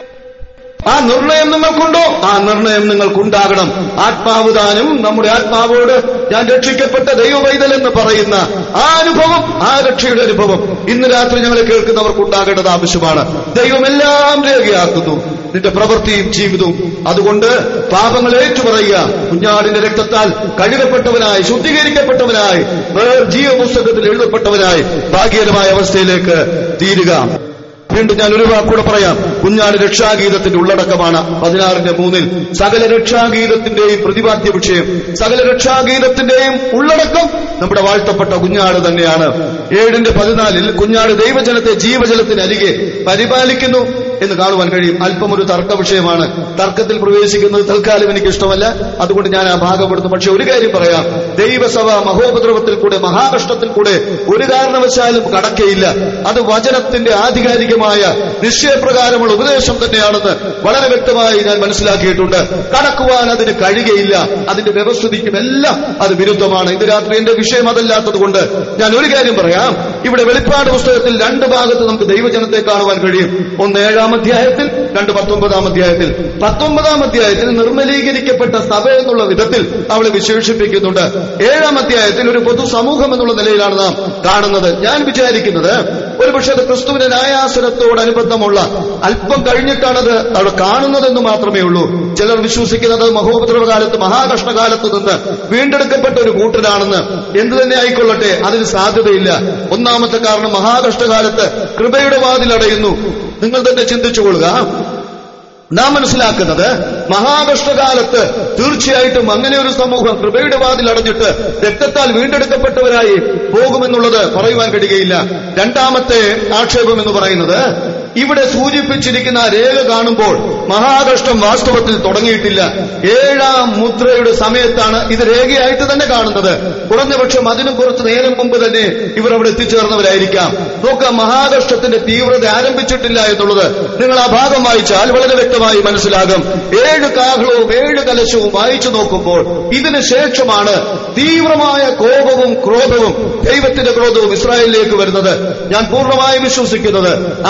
ആ നിർണയം നിങ്ങൾക്കുണ്ടോ ആ നിർണയം നിങ്ങൾക്കുണ്ടാകണം ആത്മാവ് താനും നമ്മുടെ ആത്മാവോട് ഞാൻ രക്ഷിക്കപ്പെട്ട ദൈവവൈതൽ എന്ന് പറയുന്ന ആ അനുഭവം ആ രക്ഷയുടെ അനുഭവം ഇന്ന് രാത്രി ഞങ്ങളെ കേൾക്കുന്നവർക്ക് ഉണ്ടാകേണ്ടത് ആവശ്യമാണ് ദൈവമെല്ലാം രേഖയാക്കുന്നു നിന്റെ പ്രവൃത്തിയും ജീവിതവും അതുകൊണ്ട് പാപങ്ങൾ ഏറ്റുപറയുക കുഞ്ഞാടിന്റെ രക്തത്താൽ കഴുകപ്പെട്ടവനായി ശുദ്ധീകരിക്കപ്പെട്ടവനായി വേർ ജീവപുസ്തകത്തിൽ എഴുതപ്പെട്ടവനായി ഭാഗ്യകരമായ അവസ്ഥയിലേക്ക് തീരുക വീണ്ടും ഞാൻ ഒരു വാക്കൂടെ പറയാം കുഞ്ഞാട് രക്ഷാഗീതത്തിന്റെ ഉള്ളടക്കമാണ് പതിനാറിന്റെ മൂന്നിൽ സകല രക്ഷാഗീതത്തിന്റെയും പ്രതിപാദ്യ വിഷയം സകല രക്ഷാഗീതത്തിന്റെയും ഉള്ളടക്കം നമ്മുടെ വാഴ്ത്തപ്പെട്ട കുഞ്ഞാട് തന്നെയാണ് ഏഴിന്റെ പതിനാലിൽ കുഞ്ഞാട് ദൈവജനത്തെ ജീവജലത്തിന് അരികെ പരിപാലിക്കുന്നു എന്ന് കാണുവാൻ കഴിയും അല്പം ഒരു തർക്ക വിഷയമാണ് തർക്കത്തിൽ പ്രവേശിക്കുന്നത് തൽക്കാലം എനിക്ക് ഇഷ്ടമല്ല അതുകൊണ്ട് ഞാൻ ആ ഭാഗപ്പെടുത്തും പക്ഷെ ഒരു കാര്യം പറയാം ദൈവസഭ മഹോപദ്രവത്തിൽ കൂടെ മഹാകഷ്ടത്തിൽ കൂടെ ഒരു കാരണവശാലും കടക്കയില്ല അത് വചനത്തിന്റെ ആധികാരികമായ നിശ്ചയപ്രകാരമുള്ള ഉപദേശം തന്നെയാണെന്ന് വളരെ വ്യക്തമായി ഞാൻ മനസ്സിലാക്കിയിട്ടുണ്ട് കടക്കുവാൻ അതിന് കഴിയുകയില്ല അതിന്റെ വ്യവസ്ഥിതിക്കും എല്ലാം അത് വിരുദ്ധമാണ് ഇന്ന് രാത്രി എന്റെ വിഷയം അതല്ലാത്തത് കൊണ്ട് ഞാൻ ഒരു കാര്യം പറയാം ഇവിടെ വെളിപ്പാട് പുസ്തകത്തിൽ രണ്ട് ഭാഗത്ത് നമുക്ക് ദൈവജനത്തെ കാണുവാൻ കഴിയും ഒന്ന് ഏഴാം അധ്യായത്തിൽ രണ്ട് പത്തൊമ്പതാം അധ്യായത്തിൽ പത്തൊമ്പതാം അധ്യായത്തിൽ നിർമ്മലീകരിക്കപ്പെട്ട സഭ എന്നുള്ള വിധത്തിൽ അവളെ വിശേഷിപ്പിക്കുന്നുണ്ട് ഏഴാം അധ്യായത്തിൽ ഒരു പൊതുസമൂഹം എന്നുള്ള നിലയിലാണ് നാം കാണുന്നത് ഞാൻ വിചാരിക്കുന്നത് ഒരുപക്ഷെ അത് ക്രിസ്തുവിന്റെ ന്യായാസനത്തോടനുബന്ധമുള്ള അല്പം കഴിഞ്ഞിട്ടാണത് അവിടെ കാണുന്നതെന്ന് മാത്രമേ ഉള്ളൂ ചിലർ വിശ്വസിക്കുന്നത് മഹോപദ്രവ കാലത്ത് മഹാകഷ്ടകാലത്ത് നിന്ന് വീണ്ടെടുക്കപ്പെട്ട ഒരു കൂട്ടരാണെന്ന് എന്തു തന്നെ ആയിക്കൊള്ളട്ടെ അതിന് സാധ്യതയില്ല ഒന്നാമത്തെ കാരണം മഹാകഷ്ടകാലത്ത് കൃപയുടെ വാതിലടയുന്നു നിങ്ങൾ തന്നെ ചിന്തിച്ചുകൊള്ളുക നാം മനസ്സിലാക്കുന്നത് മഹാകഷ്ടകാലത്ത് തീർച്ചയായിട്ടും അങ്ങനെ ഒരു സമൂഹം കൃപയുടെ വാതിൽ അടഞ്ഞിട്ട് രക്തത്താൽ വീണ്ടെടുക്കപ്പെട്ടവരായി പോകുമെന്നുള്ളത് പറയുവാൻ കഴിയുകയില്ല രണ്ടാമത്തെ ആക്ഷേപം എന്ന് പറയുന്നത് ഇവിടെ സൂചിപ്പിച്ചിരിക്കുന്ന ആ രേഖ കാണുമ്പോൾ മഹാകഷ്ടം വാസ്തവത്തിൽ തുടങ്ങിയിട്ടില്ല ഏഴാം മുദ്രയുടെ സമയത്താണ് ഇത് രേഖയായിട്ട് തന്നെ കാണുന്നത് കുറഞ്ഞപക്ഷം അതിനും കുറച്ച് നേരം മുമ്പ് തന്നെ ഇവർ അവിടെ എത്തിച്ചേർന്നവരായിരിക്കാം നോക്കാം മഹാകഷ്ടത്തിന്റെ തീവ്രത ആരംഭിച്ചിട്ടില്ല എന്നുള്ളത് നിങ്ങൾ ആ ഭാഗം വായിച്ചാൽ വളരെ വ്യക്തമായി മനസ്സിലാകും ഏഴ് കാഹളവും ഏഴ് കലശവും വായിച്ചു നോക്കുമ്പോൾ ഇതിന് ശേഷമാണ് തീവ്രമായ കോപവും ക്രോധവും ദൈവത്തിന്റെ ക്രോധവും ഇസ്രായേലിലേക്ക് വരുന്നത് ഞാൻ പൂർണ്ണമായും വിശ്വസിക്കുന്നത് അങ്ങനെയുള്ള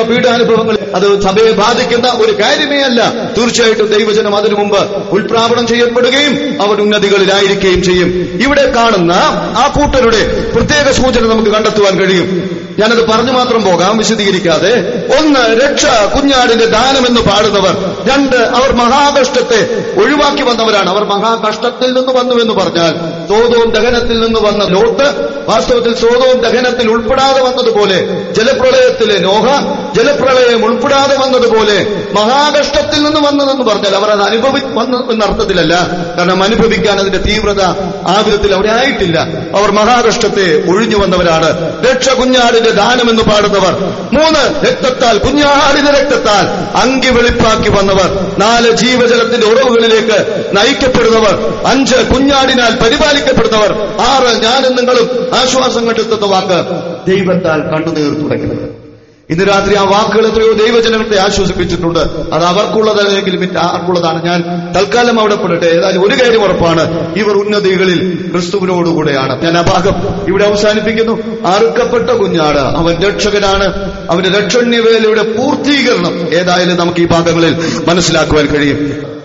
പീഡാനുഭവങ്ങൾ അത് സഭയെ ബാധിക്കുന്ന ഒരു കാര്യമേ അല്ല തീർച്ചയായിട്ടും ദൈവജനം അതിനു മുമ്പ് ഉൾപ്രാപണം ചെയ്യപ്പെടുകയും അവർ ഉന്നതികളിലായിരിക്കുകയും ചെയ്യും ഇവിടെ കാണുന്ന ആ കൂട്ടരുടെ പ്രത്യേക സൂചന നമുക്ക് കണ്ടെത്തുവാൻ കഴിയും ഞാനത് പറഞ്ഞു മാത്രം പോകാം വിശദീകരിക്കാതെ ഒന്ന് രക്ഷ കുഞ്ഞാടിന്റെ ദാനമെന്ന് പാടുന്നവർ രണ്ട് അവർ മഹാകഷ്ടത്തെ ഒഴിവാക്കി വന്നവരാണ് അവർ മഹാകഷ്ടത്തിൽ നിന്ന് വന്നു എന്ന് പറഞ്ഞാൽ സോതവും ദഹനത്തിൽ നിന്ന് വന്ന ലോട്ട് വാസ്തവത്തിൽ സോതവും ദഹനത്തിൽ ഉൾപ്പെടാതെ വന്നതുപോലെ ജലപ്രളയത്തിലെ നോഹ ജലപ്രളയം ഉൾപ്പെടാതെ വന്നതുപോലെ മഹാകഷ്ടത്തിൽ നിന്ന് വന്നതെന്ന് പറഞ്ഞാൽ അവർ അത് അനുഭവി വന്നു എന്ന അർത്ഥത്തിലല്ല കാരണം അനുഭവിക്കാൻ അതിന്റെ തീവ്രത ആ വിധത്തിൽ അവിടെ ആയിട്ടില്ല അവർ മഹാകഷ്ടത്തെ ഒഴിഞ്ഞു വന്നവരാണ് രക്ഷ കുഞ്ഞാടിന്റെ ദാനമെന്ന് പാടുന്നവർ മൂന്ന് രക്തത്താൽ കുഞ്ഞാടിന്റെ രക്തത്താൽ അങ്കി വെളിപ്പാക്കി വന്നവർ നാല് ജീവജലത്തിന്റെ ഉറവുകളിലേക്ക് നയിക്കപ്പെടുന്നവർ അഞ്ച് കുഞ്ഞാടിനാൽ പരിപാലിക്കപ്പെടുന്നവർ ആറ് ഞാനും നിങ്ങളും ആശ്വാസം കണ്ടെത്തുന്ന വാക്ക് ദൈവത്താൽ കണ്ണുനീർ തുടങ്ങുന്നത് ഇന്ന് രാത്രി ആ വാക്കുകൾ എത്രയോ ദൈവജനത്തെ ആശ്വസിപ്പിച്ചിട്ടുണ്ട് അത് അവർക്കുള്ളതല്ലെങ്കിലും ഇത് ആർക്കുള്ളതാണ് ഞാൻ തൽക്കാലം അവിടെ പെടട്ടെ ഏതായാലും ഒരു കാര്യം ഉറപ്പാണ് ഇവർ ഉന്നതികളിൽ ക്രിസ്തുവിനോടുകൂടെയാണ് ഞാൻ ആ ഭാഗം ഇവിടെ അവസാനിപ്പിക്കുന്നു അറുക്കപ്പെട്ട കുഞ്ഞാട് അവൻ രക്ഷകനാണ് അവന്റെ രക്ഷണ്യവേലയുടെ പൂർത്തീകരണം ഏതായാലും നമുക്ക് ഈ ഭാഗങ്ങളിൽ മനസ്സിലാക്കുവാൻ കഴിയും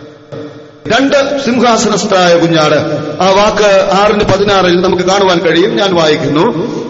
രണ്ട് സിംഹാസനസ്ഥനായ കുഞ്ഞാട് ആ വാക്ക് ആറിന് പതിനാറിൽ നമുക്ക് കാണുവാൻ കഴിയും ഞാൻ വായിക്കുന്നു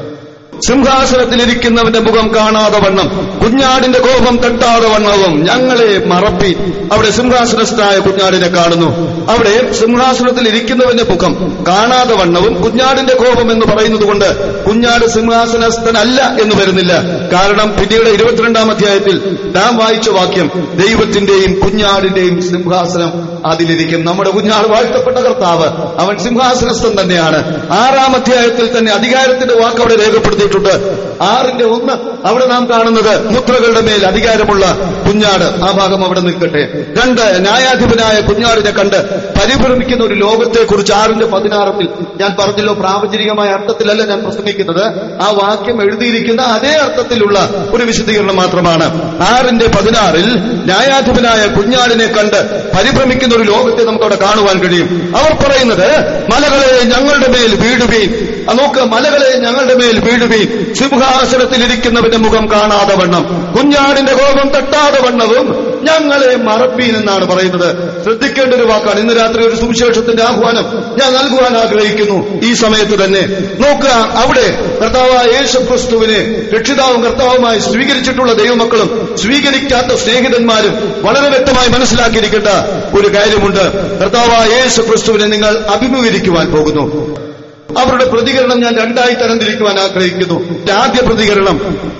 സിംഹാസനത്തിലിരിക്കുന്നവന്റെ മുഖം കാണാതെ വണ്ണം കുഞ്ഞാടിന്റെ കോപം തട്ടാതെ വണ്ണവും ഞങ്ങളെ മറപ്പി അവിടെ സിംഹാസനസ്ഥനായ കുഞ്ഞാടിനെ കാണുന്നു അവിടെ സിംഹാസനത്തിൽ ഇരിക്കുന്നവന്റെ മുഖം കാണാതെ വണ്ണവും കുഞ്ഞാടിന്റെ കോപം എന്ന് പറയുന്നത് കൊണ്ട് കുഞ്ഞാട് സിംഹാസനസ്ഥനല്ല എന്ന് വരുന്നില്ല കാരണം പിന്നീട് ഇരുപത്തിരണ്ടാം അധ്യായത്തിൽ നാം വായിച്ച വാക്യം ദൈവത്തിന്റെയും കുഞ്ഞാടിന്റെയും സിംഹാസനം അതിലിരിക്കും നമ്മുടെ കുഞ്ഞാട് വാഴ്ത്തപ്പെട്ട കർത്താവ് അവൻ സിംഹാസനസ്ഥൻ തന്നെയാണ് ആറാം അധ്യായത്തിൽ തന്നെ അധികാരത്തിന്റെ വാക്ക് അവിടെ രേഖപ്പെടുത്തിയിട്ടുണ്ട് ആറിന്റെ ഒന്ന് അവിടെ നാം കാണുന്നത് മുദ്രകളുടെ മേൽ അധികാരമുള്ള കുഞ്ഞാട് ആ ഭാഗം അവിടെ നിൽക്കട്ടെ രണ്ട് ന്യായാധിപനായ കുഞ്ഞാടിനെ കണ്ട് പരിഭ്രമിക്കുന്ന ഒരു ലോകത്തെ കുറിച്ച് ആറിന്റെ പതിനാറത്തിൽ ഞാൻ പറഞ്ഞല്ലോ പ്രാവചനികമായ അർത്ഥത്തിലല്ല ഞാൻ പ്രസംഗിക്കുന്നത് ആ വാക്യം എഴുതിയിരിക്കുന്ന അതേ അർത്ഥത്തിലുള്ള ഒരു വിശദീകരണം മാത്രമാണ് ആറിന്റെ പതിനാറിൽ ന്യായാധിപനായ കുഞ്ഞാടിനെ കണ്ട് പരിഭ്രമിക്കുന്ന ഒരു ലോകത്തെ നമുക്ക് അവിടെ കാണുവാൻ കഴിയും അവർ പറയുന്നത് മലകളെ ഞങ്ങളുടെ മേൽ വീഴുകയും ആ നോക്ക് മലകളെ ഞങ്ങളുടെ മേൽ വീഴുകയും സിംഹാസനത്തിൽ ഇരിക്കുന്നവന്റെ മുഖം കാണാതെ വണ്ണം കുഞ്ഞാടിന്റെ കോപം തട്ടാതെ വണ്ണവും ഞങ്ങളെ മറപ്പീൻ എന്നാണ് പറയുന്നത് ശ്രദ്ധിക്കേണ്ട ഒരു വാക്കാണ് ഇന്ന് രാത്രി ഒരു സുവിശേഷത്തിന്റെ ആഹ്വാനം ഞാൻ നൽകുവാൻ ആഗ്രഹിക്കുന്നു ഈ സമയത്ത് തന്നെ നോക്കുക അവിടെ കർത്താവായ യേശു ക്രിസ്തുവിനെ രക്ഷിതാവും കർത്താവുമായി സ്വീകരിച്ചിട്ടുള്ള ദൈവമക്കളും സ്വീകരിക്കാത്ത സ്നേഹിതന്മാരും വളരെ വ്യക്തമായി മനസ്സിലാക്കിയിരിക്കേണ്ട ഒരു കാര്യമുണ്ട് കർത്താവായ യേശു ക്രിസ്തുവിനെ നിങ്ങൾ അഭിമുഖീകരിക്കുവാൻ പോകുന്നു അവരുടെ പ്രതികരണം ഞാൻ രണ്ടായി തരംതിരിക്കുവാൻ ആഗ്രഹിക്കുന്നു ആദ്യ പ്രതികരണം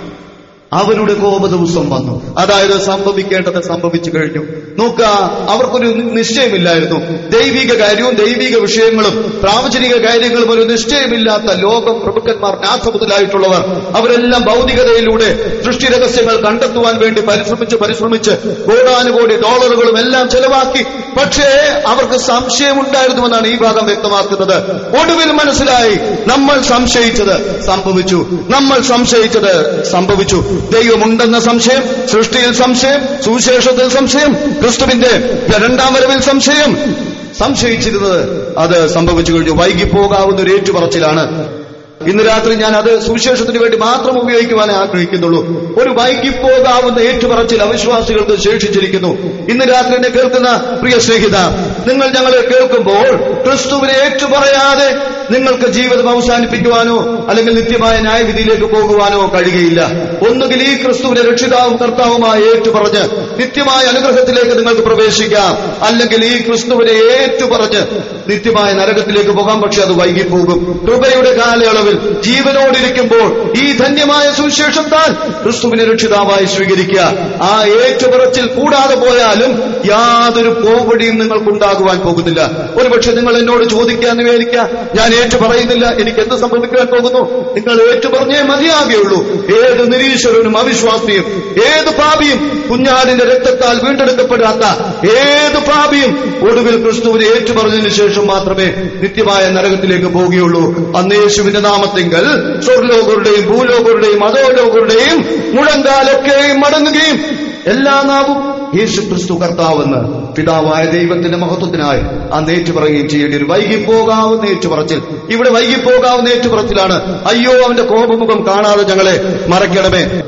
അവരുടെ കോപ ദിവസം വന്നു അതായത് സംഭവിക്കേണ്ടത് സംഭവിച്ചു കഴിഞ്ഞു നോക്ക അവർക്കൊരു നിശ്ചയമില്ലായിരുന്നു ദൈവിക കാര്യവും ദൈവിക വിഷയങ്ങളും പ്രാവചനിക കാര്യങ്ങളും ഒരു നിശ്ചയമില്ലാത്ത ലോകം പ്രഭുക്കന്മാർ നാസമുതലായിട്ടുള്ളവർ അവരെല്ലാം ഭൗതികതയിലൂടെ സൃഷ്ടി രഹസ്യങ്ങൾ കണ്ടെത്തുവാൻ വേണ്ടി പരിശ്രമിച്ച് പരിശ്രമിച്ച് കോടാനുകോടി ഡോളറുകളും എല്ലാം ചെലവാക്കി പക്ഷേ അവർക്ക് സംശയമുണ്ടായിരുന്നുവെന്നാണ് ഈ ഭാഗം വ്യക്തമാക്കുന്നത് ഒടുവിൽ മനസ്സിലായി നമ്മൾ സംശയിച്ചത് സംഭവിച്ചു നമ്മൾ സംശയിച്ചത് സംഭവിച്ചു ദൈവമുണ്ടെന്ന സംശയം സൃഷ്ടിയിൽ സംശയം സുവിശേഷത്തിൽ സംശയം ക്രിസ്തുവിന്റെ രണ്ടാം വരവിൽ സംശയം സംശയിച്ചിരുന്നത് അത് സംഭവിച്ചു കഴിഞ്ഞു വൈകിപ്പോകാവുന്ന ഒരു ഏറ്റുപറച്ചിലാണ് ഇന്ന് രാത്രി ഞാൻ അത് സുവിശേഷത്തിന് വേണ്ടി മാത്രം ഉപയോഗിക്കുവാനേ ആഗ്രഹിക്കുന്നുള്ളൂ ഒരു വൈകിപ്പോകാവുന്ന ഏറ്റുപറച്ചിൽ അവിശ്വാസികൾക്ക് ശേഷിച്ചിരിക്കുന്നു ഇന്ന് രാത്രി എന്നെ കേൾക്കുന്ന പ്രിയ സ്നേഹിത നിങ്ങൾ ഞങ്ങളെ കേൾക്കുമ്പോൾ ക്രിസ്തുവിനെ ഏറ്റുപറയാതെ നിങ്ങൾക്ക് ജീവിതം അവസാനിപ്പിക്കുവാനോ അല്ലെങ്കിൽ നിത്യമായ ന്യായവിധിയിലേക്ക് പോകുവാനോ കഴിയുകയില്ല ഒന്നുകിൽ ഈ ക്രിസ്തുവിനെ രക്ഷിതാവും കർത്താവുമായി ഏറ്റുപറഞ്ഞ് നിത്യമായ അനുഗ്രഹത്തിലേക്ക് നിങ്ങൾക്ക് പ്രവേശിക്കാം അല്ലെങ്കിൽ ഈ ക്രിസ്തുവിനെ ഏറ്റുപറഞ്ഞ് നിത്യമായ നരകത്തിലേക്ക് പോകാം പക്ഷെ അത് വൈകിപ്പോകും കൃപയുടെ കാലയളവിൽ ജീവനോടിരിക്കുമ്പോൾ ഈ ധന്യമായ സുവിശേഷത്താൽ ക്രിസ്തുവിനെ രക്ഷിതാവായി സ്വീകരിക്കുക ആ ഏറ്റുപറച്ചിൽ കൂടാതെ പോയാലും യാതൊരു പോവടിയും നിങ്ങൾക്കുണ്ടാകുവാൻ പോകുന്നില്ല ഒരുപക്ഷെ നിങ്ങൾ എന്നോട് ചോദിക്കാൻ വിചാരിക്കുക ഞാൻ ഏറ്റു പറയുന്നില്ല എനിക്ക് എന്ത് സംഭവിക്കാൻ പോകുന്നു നിങ്ങൾ ഏറ്റു പറഞ്ഞേ മതിയാകുകയുള്ളൂ ഏത് നിരീശ്വരനും അവിശ്വാസിയും ഏത് പാപിയും കുഞ്ഞാടിന്റെ രക്തത്താൽ വീണ്ടെടുക്കപ്പെടാത്ത ഏത് പാപിയും ഒടുവിൽ ക്രിസ്തുവിനെ ഏറ്റുപറഞ്ഞതിന് ശേഷം മാത്രമേ നിത്യമായ നരകത്തിലേക്ക് പോവുകയുള്ളൂ അന്ന് യേശുവിന്റെ നാമത്തിങ്കൽ സ്വർലോകരുടെയും ഭൂലോകരുടെയും അധോലോകരുടെയും മുഴങ്കാലൊക്കെയും മടങ്ങുകയും എല്ലാ നാവും യേശു ക്രിസ്തു കർത്താവെന്ന് പിതാവായ ദൈവത്തിന്റെ മഹത്വത്തിനായി അന്ന് ഏറ്റുപറയുകയും ചെയ്യേണ്ടി ഒരു വൈകിപ്പോകാവുന്ന ഏറ്റുപറച്ചിൽ ഇവിടെ വൈകിപ്പോകാവുന്ന ഏറ്റുപറച്ചിലാണ് അയ്യോ അവന്റെ കോപമുഖം കാണാതെ ഞങ്ങളെ മറയ്ക്കണമേ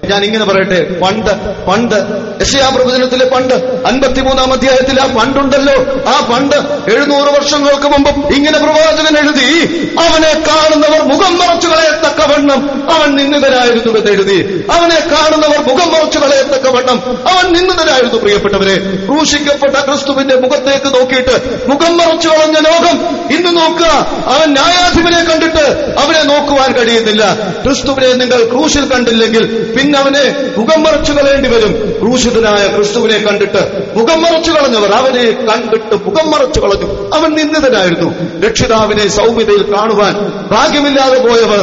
ഞാൻ ഇങ്ങനെ പറയട്ടെ പണ്ട് പണ്ട് യശയാ പ്രവചനത്തിലെ പണ്ട് അൻപത്തിമൂന്നാം അധ്യായത്തിൽ ആ പണ്ടുണ്ടല്ലോ ആ പണ്ട് എഴുന്നൂറ് വർഷങ്ങൾക്ക് മുമ്പ് ഇങ്ങനെ പ്രവാചകൻ എഴുതി അവനെ കാണുന്നവർ മുഖം മറച്ചു കളയത്തക്കവണ്ണം അവൻ നിന്ദിതനായിരുന്നു എന്ന് എഴുതി അവനെ കാണുന്നവർ മുഖം മറച്ചു കളയത്തക്കവണ്ണം അവൻ നിന്ദിതനായിരുന്നു പ്രിയപ്പെട്ടവരെ ക്രൂശിക്കപ്പെട്ട ക്രിസ്തുവിന്റെ മുഖത്തേക്ക് നോക്കിയിട്ട് മുഖം മറച്ചു കളഞ്ഞ ലോകം ഇന്ന് നോക്കുക അവൻ ന്യായാധിപനെ കണ്ടിട്ട് അവനെ നോക്കുവാൻ കഴിയുന്നില്ല ക്രിസ്തുവിനെ നിങ്ങൾ ക്രൂശിൽ കണ്ടില്ലെങ്കിൽ പിന്നെ അവനെ മുഖം മറച്ചു കളയേണ്ടി വരും ക്രൂശിതനായ ക്രിസ്തുവിനെ കണ്ടിട്ട് മുഖം മറച്ചു കളഞ്ഞവർ അവനെ കണ്ടിട്ട് മുഖം മറച്ചു കളഞ്ഞു അവൻ നിന്ദിതനായിരുന്നു രക്ഷിതാവിനെ സൗമ്യതയിൽ കാണുവാൻ ഭാഗ്യമില്ലാതെ പോയവർ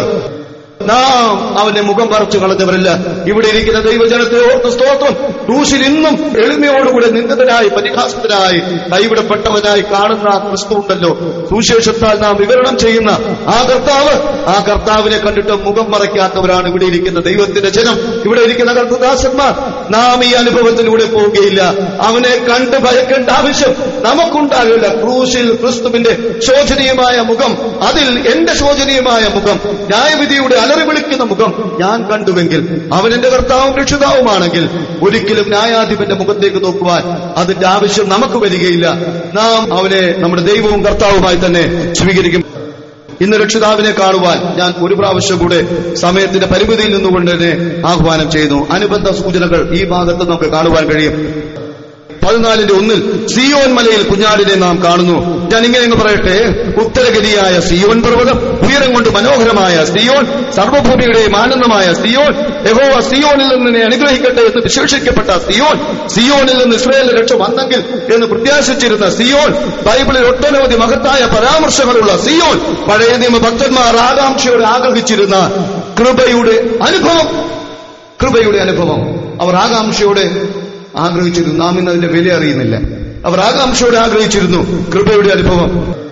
നാം അവന്റെ മുഖം മറച്ചു കളഞ്ഞവരല്ല ഇവിടെ ഇരിക്കുന്ന ദൈവജനത്തെ ഓർത്ത് സ്തോത്രം ക്രൂശിൽ ഇന്നും എളിമയോടുകൂടെ നിന്ദിതനായി പരിഹാസത്തിനായി കൈവിടപ്പെട്ടവനായി കാണുന്ന ആ ക്രിസ്തു ഉണ്ടല്ലോ സുശേഷത്താൽ നാം വിവരണം ചെയ്യുന്ന ആ കർത്താവ് ആ കർത്താവിനെ കണ്ടിട്ട് മുഖം മറയ്ക്കാത്തവരാണ് ഇവിടെ ഇരിക്കുന്ന ദൈവത്തിന്റെ ജനം ഇവിടെ ഇരിക്കുന്ന കർത്തദാസന്മാർ നാം ഈ അനുഭവത്തിലൂടെ പോവുകയില്ല അവനെ കണ്ട് ഭയക്കേണ്ട ആവശ്യം നമുക്കുണ്ടാകില്ല ക്രൂശിൽ ക്രിസ്തുവിന്റെ ശോചനീയമായ മുഖം അതിൽ എന്റെ ശോചനീയമായ മുഖം ന്യായവിധിയുടെ അലറി വിളിക്കുന്ന മുഖം ഞാൻ കണ്ടുവെങ്കിൽ അവൻ എന്റെ കർത്താവും രക്ഷിതാവുമാണെങ്കിൽ ഒരിക്കലും ന്യായാധിപന്റെ മുഖത്തേക്ക് നോക്കുവാൻ അതിന്റെ ആവശ്യം നമുക്ക് വരികയില്ല നാം അവനെ നമ്മുടെ ദൈവവും കർത്താവുമായി തന്നെ സ്വീകരിക്കും ഇന്ന് രക്ഷിതാവിനെ കാണുവാൻ ഞാൻ ഒരു പ്രാവശ്യം കൂടെ സമയത്തിന്റെ പരിമിതിയിൽ നിന്നുകൊണ്ട് തന്നെ ആഹ്വാനം ചെയ്യുന്നു അനുബന്ധ സൂചനകൾ ഈ ഭാഗത്ത് നമുക്ക് കാണുവാൻ കഴിയും പതിനാലിന്റെ ഒന്നിൽ സിയോൻ മലയിൽ കുഞ്ഞാടിനെ നാം കാണുന്നു ഞാൻ ഇങ്ങനെ അങ്ങ് പറയട്ടെ ഉത്തരഗതിയായ സിയോൻ പർവ്വതം ഉയരം കൊണ്ട് മനോഹരമായ സിയോൻ സർവഭൂമിയുടെയും ആനന്ദമായ സിയോൻ യഹോവ സിയോനിൽ നിന്ന് എന്നെ അനുഗ്രഹിക്കട്ടെ എന്ന് വിശേഷിക്കപ്പെട്ട സിയോൻ സിയോനിൽ നിന്ന് ഇസ്രയേലിന്റെ രക്ഷ വന്നെങ്കിൽ എന്ന് പ്രത്യാശിച്ചിരുന്ന സിയോൻ ബൈബിളിൽ ഒട്ടനവധി മഹത്തായ പരാമർശങ്ങളുള്ള സിയോൻ പഴയ നിയമ ഭക്തന്മാർ ആകാംക്ഷയോടെ ആഗ്രഹിച്ചിരുന്ന കൃപയുടെ അനുഭവം കൃപയുടെ അനുഭവം അവർ ആകാംക്ഷയോടെ ആഗ്രഹിച്ചിരുന്നു നാം ഇന്ന് അതിന്റെ വില അറിയുന്നില്ല അവർ ആകാംക്ഷയോടെ ആഗ്രഹിച്ചിരുന്നു കൃപയുടെ അനുഭവം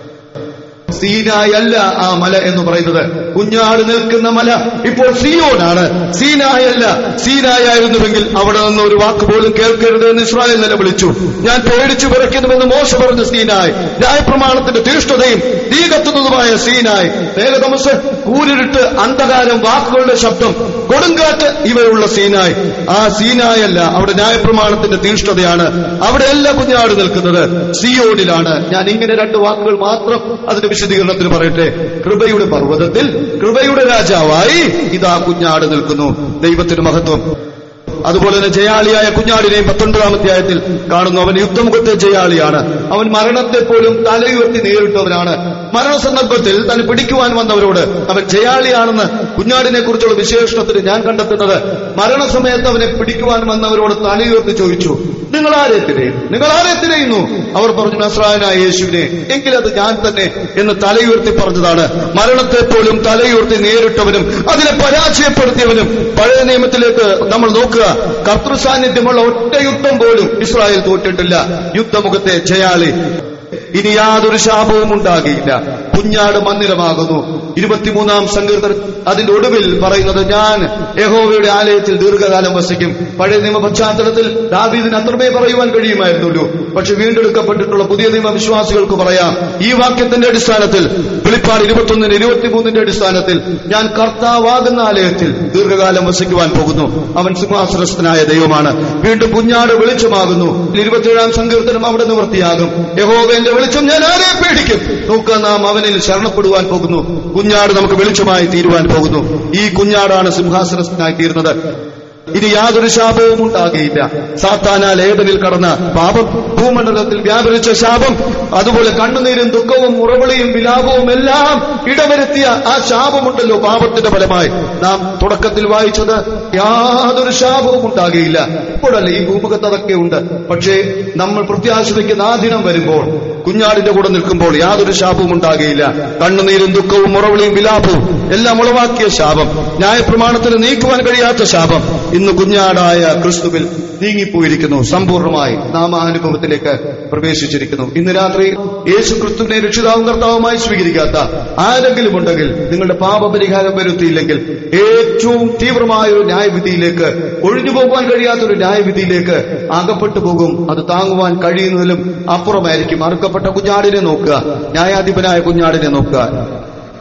സീനായ് അല്ല ആ മല എന്ന് പറയുന്നത് കുഞ്ഞാട് നിൽക്കുന്ന മല ഇപ്പോൾ സിയോനാണ് സീനായ് അല്ല സീനായ് ആയിരുന്നുവെങ്കിൽ അവിടെ നിന്ന് ഒരു വാക്ക് പോലും കേൾക്കരുത് എന്ന് ഇസ്രായേൽ നിലവിളിച്ചു ഞാൻ പേടിച്ചു വിറയ്ക്കുന്നുവെന്ന് മോശ പറഞ്ഞ സീനായ് ന്യായപ്രമാണത്തിന്റെ തീഷ്ണതയും തീ കത്തുന്നതുമായ സീനായ് മേഘതമസ് കൂരിരുട്ട് അന്ധകാരം വാക്കുകളുടെ ശബ്ദം കൊടുങ്കാറ്റ് ഇവയുള്ള സീനായ് ആ സീനായ് അല്ല അവിടെ ന്യായപ്രമാണത്തിന്റെ തീഷ്ണതയാണ് അവിടെയല്ല കുഞ്ഞാട് നിൽക്കുന്നത് സിയോനിലാണ് ഞാൻ ഇങ്ങനെ രണ്ട് വാക്കുകൾ മാത്രം അതിന്റെ വിശദീകരണത്തിന് പറയട്ടെ കൃപയുടെ പർവ്വതത്തിൽ കൃപയുടെ രാജാവായി ഇതാ കുഞ്ഞാട് നിൽക്കുന്നു ദൈവത്തിന് മഹത്വം അതുപോലെ തന്നെ ജയാളിയായ കുഞ്ഞാടിനെയും പത്തൊൻപതാം അധ്യായത്തിൽ കാണുന്നു അവൻ യുദ്ധമുഖത്തെ ജയാളിയാണ് അവൻ മരണത്തെ പോലും തലയുയർത്തി നേരിട്ടവനാണ് മരണസന്ദർഭത്തിൽ തന്നെ പിടിക്കുവാൻ വന്നവരോട് അവൻ ജയാളിയാണെന്ന് കുഞ്ഞാടിനെ കുറിച്ചുള്ള വിശേഷണത്തിന് ഞാൻ കണ്ടെത്തുന്നത് മരണസമയത്ത് അവനെ പിടിക്കുവാൻ വന്നവരോട് തലയുയർത്തി ചോദിച്ചു നിങ്ങൾ ആരെ തിരയുന്നു നിങ്ങൾ ആരെ തിരയുന്നു അവർ പറഞ്ഞു നസ്രായനായ യേശുവിനെ എങ്കിൽ അത് ഞാൻ തന്നെ എന്ന് തലയുയർത്തി പറഞ്ഞതാണ് മരണത്തെ പോലും തലയുയർത്തി നേരിട്ടവനും അതിനെ പരാജയപ്പെടുത്തിയവനും പഴയ നിയമത്തിലേക്ക് നമ്മൾ നോക്കുക കർത്തൃ സാന്നിധ്യമുള്ള ഒറ്റ യുദ്ധം പോലും ഇസ്രായേൽ തോറ്റിട്ടില്ല യുദ്ധമുഖത്തെ ജയാളി ഇനി യാതൊരു ശാപവും ഉണ്ടാകിയില്ല കുഞ്ഞാട് മന്ദിരമാകുന്നു ഇരുപത്തിമൂന്നാം സങ്കീർത്തൻ അതിന്റെ ഒടുവിൽ പറയുന്നത് ഞാൻ യഹോവയുടെ ആലയത്തിൽ ദീർഘകാലം വസിക്കും പഴയ നിയമ പശ്ചാത്തലത്തിൽ ദാവീദിന് അത്രമേ പറയുവാൻ കഴിയുമായിരുന്നുള്ളൂ പക്ഷെ വീണ്ടെടുക്കപ്പെട്ടിട്ടുള്ള പുതിയ നിയമ വിശ്വാസികൾക്ക് പറയാം ഈ വാക്യത്തിന്റെ അടിസ്ഥാനത്തിൽ വെളിപ്പാട് ഇരുപത്തൊന്നിന് ഇരുപത്തിമൂന്നിന്റെ അടിസ്ഥാനത്തിൽ ഞാൻ കർത്താവാകുന്ന ആലയത്തിൽ ദീർഘകാലം വസിക്കുവാൻ പോകുന്നു അവൻ സിംഹാസനസ്ഥനായ ദൈവമാണ് വീണ്ടും കുഞ്ഞാട് വെളിച്ചമാകുന്നു ഇരുപത്തിയേഴാം സങ്കീർത്തനം അവിടെ നിവൃത്തിയാകും യഹോവന്റെ വെളിച്ചം ഞാൻ ആരെ പേടിക്കും നോക്കുക നാം അവനിൽ ശരണപ്പെടുവാൻ പോകുന്നു കുഞ്ഞാട് നമുക്ക് വെളിച്ചമായി തീരുവാൻ പോകുന്നു ഈ കുഞ്ഞാടാണ് സിംഹാസനസ്ഥനായി തീരുന്നത് ഇനി യാതൊരു ശാപവും ഉണ്ടാകുകയില്ല സാത്താനാൽ ഏതനിൽ കടന്ന പാപം ഭൂമണ്ഡലത്തിൽ വ്യാപരിച്ച ശാപം അതുപോലെ കണ്ണുനീരും ദുഃഖവും ഉറവിളിയും വിലാപവും എല്ലാം ഇടവരുത്തിയ ആ ശാപമുണ്ടല്ലോ പാപത്തിന്റെ ഫലമായി നാം തുടക്കത്തിൽ വായിച്ചത് യാതൊരു ശാപവും ഉണ്ടാകുകയില്ല ഇപ്പോഴല്ലേ ഈ ഭൂമുഖത്ത് അതൊക്കെ ഉണ്ട് പക്ഷേ നമ്മൾ പ്രത്യാശ വയ്ക്കുന്ന ആ ദിനം വരുമ്പോൾ കുഞ്ഞാടിന്റെ കൂടെ നിൽക്കുമ്പോൾ യാതൊരു ശാപവും ഉണ്ടാകുകയില്ല കണ്ണുനീരും ദുഃഖവും ഉറവിളിയും വിലാപവും എല്ലാം ഉളവാക്കിയ ശാപം ന്യായപ്രമാണത്തിന് നീക്കുവാൻ കഴിയാത്ത ശാപം ഇന്ന് കുഞ്ഞാടായ ക്രിസ്തുവിൽ നീങ്ങിപ്പോയിരിക്കുന്നു സമ്പൂർണ്ണമായി നാം ആ അനുഭവത്തിലേക്ക് പ്രവേശിച്ചിരിക്കുന്നു ഇന്ന് രാത്രി യേശു ക്രിസ്തുവിനെ രക്ഷിതാവും കർത്താവുമായി സ്വീകരിക്കാത്ത ആരെങ്കിലും ഉണ്ടെങ്കിൽ നിങ്ങളുടെ പാപപരിഹാരം വരുത്തിയില്ലെങ്കിൽ ഏറ്റവും തീവ്രമായ ഒരു ന്യായവിധിയിലേക്ക് ഒഴിഞ്ഞു പോകുവാൻ കഴിയാത്ത ഒരു ന്യായവിധിയിലേക്ക് അകപ്പെട്ടു പോകും അത് താങ്ങുവാൻ കഴിയുന്നതിലും അപ്പുറമായിരിക്കും അറുക്കപ്പെട്ട കുഞ്ഞാടിനെ നോക്കുക ന്യായാധിപനായ കുഞ്ഞാടിനെ നോക്കുക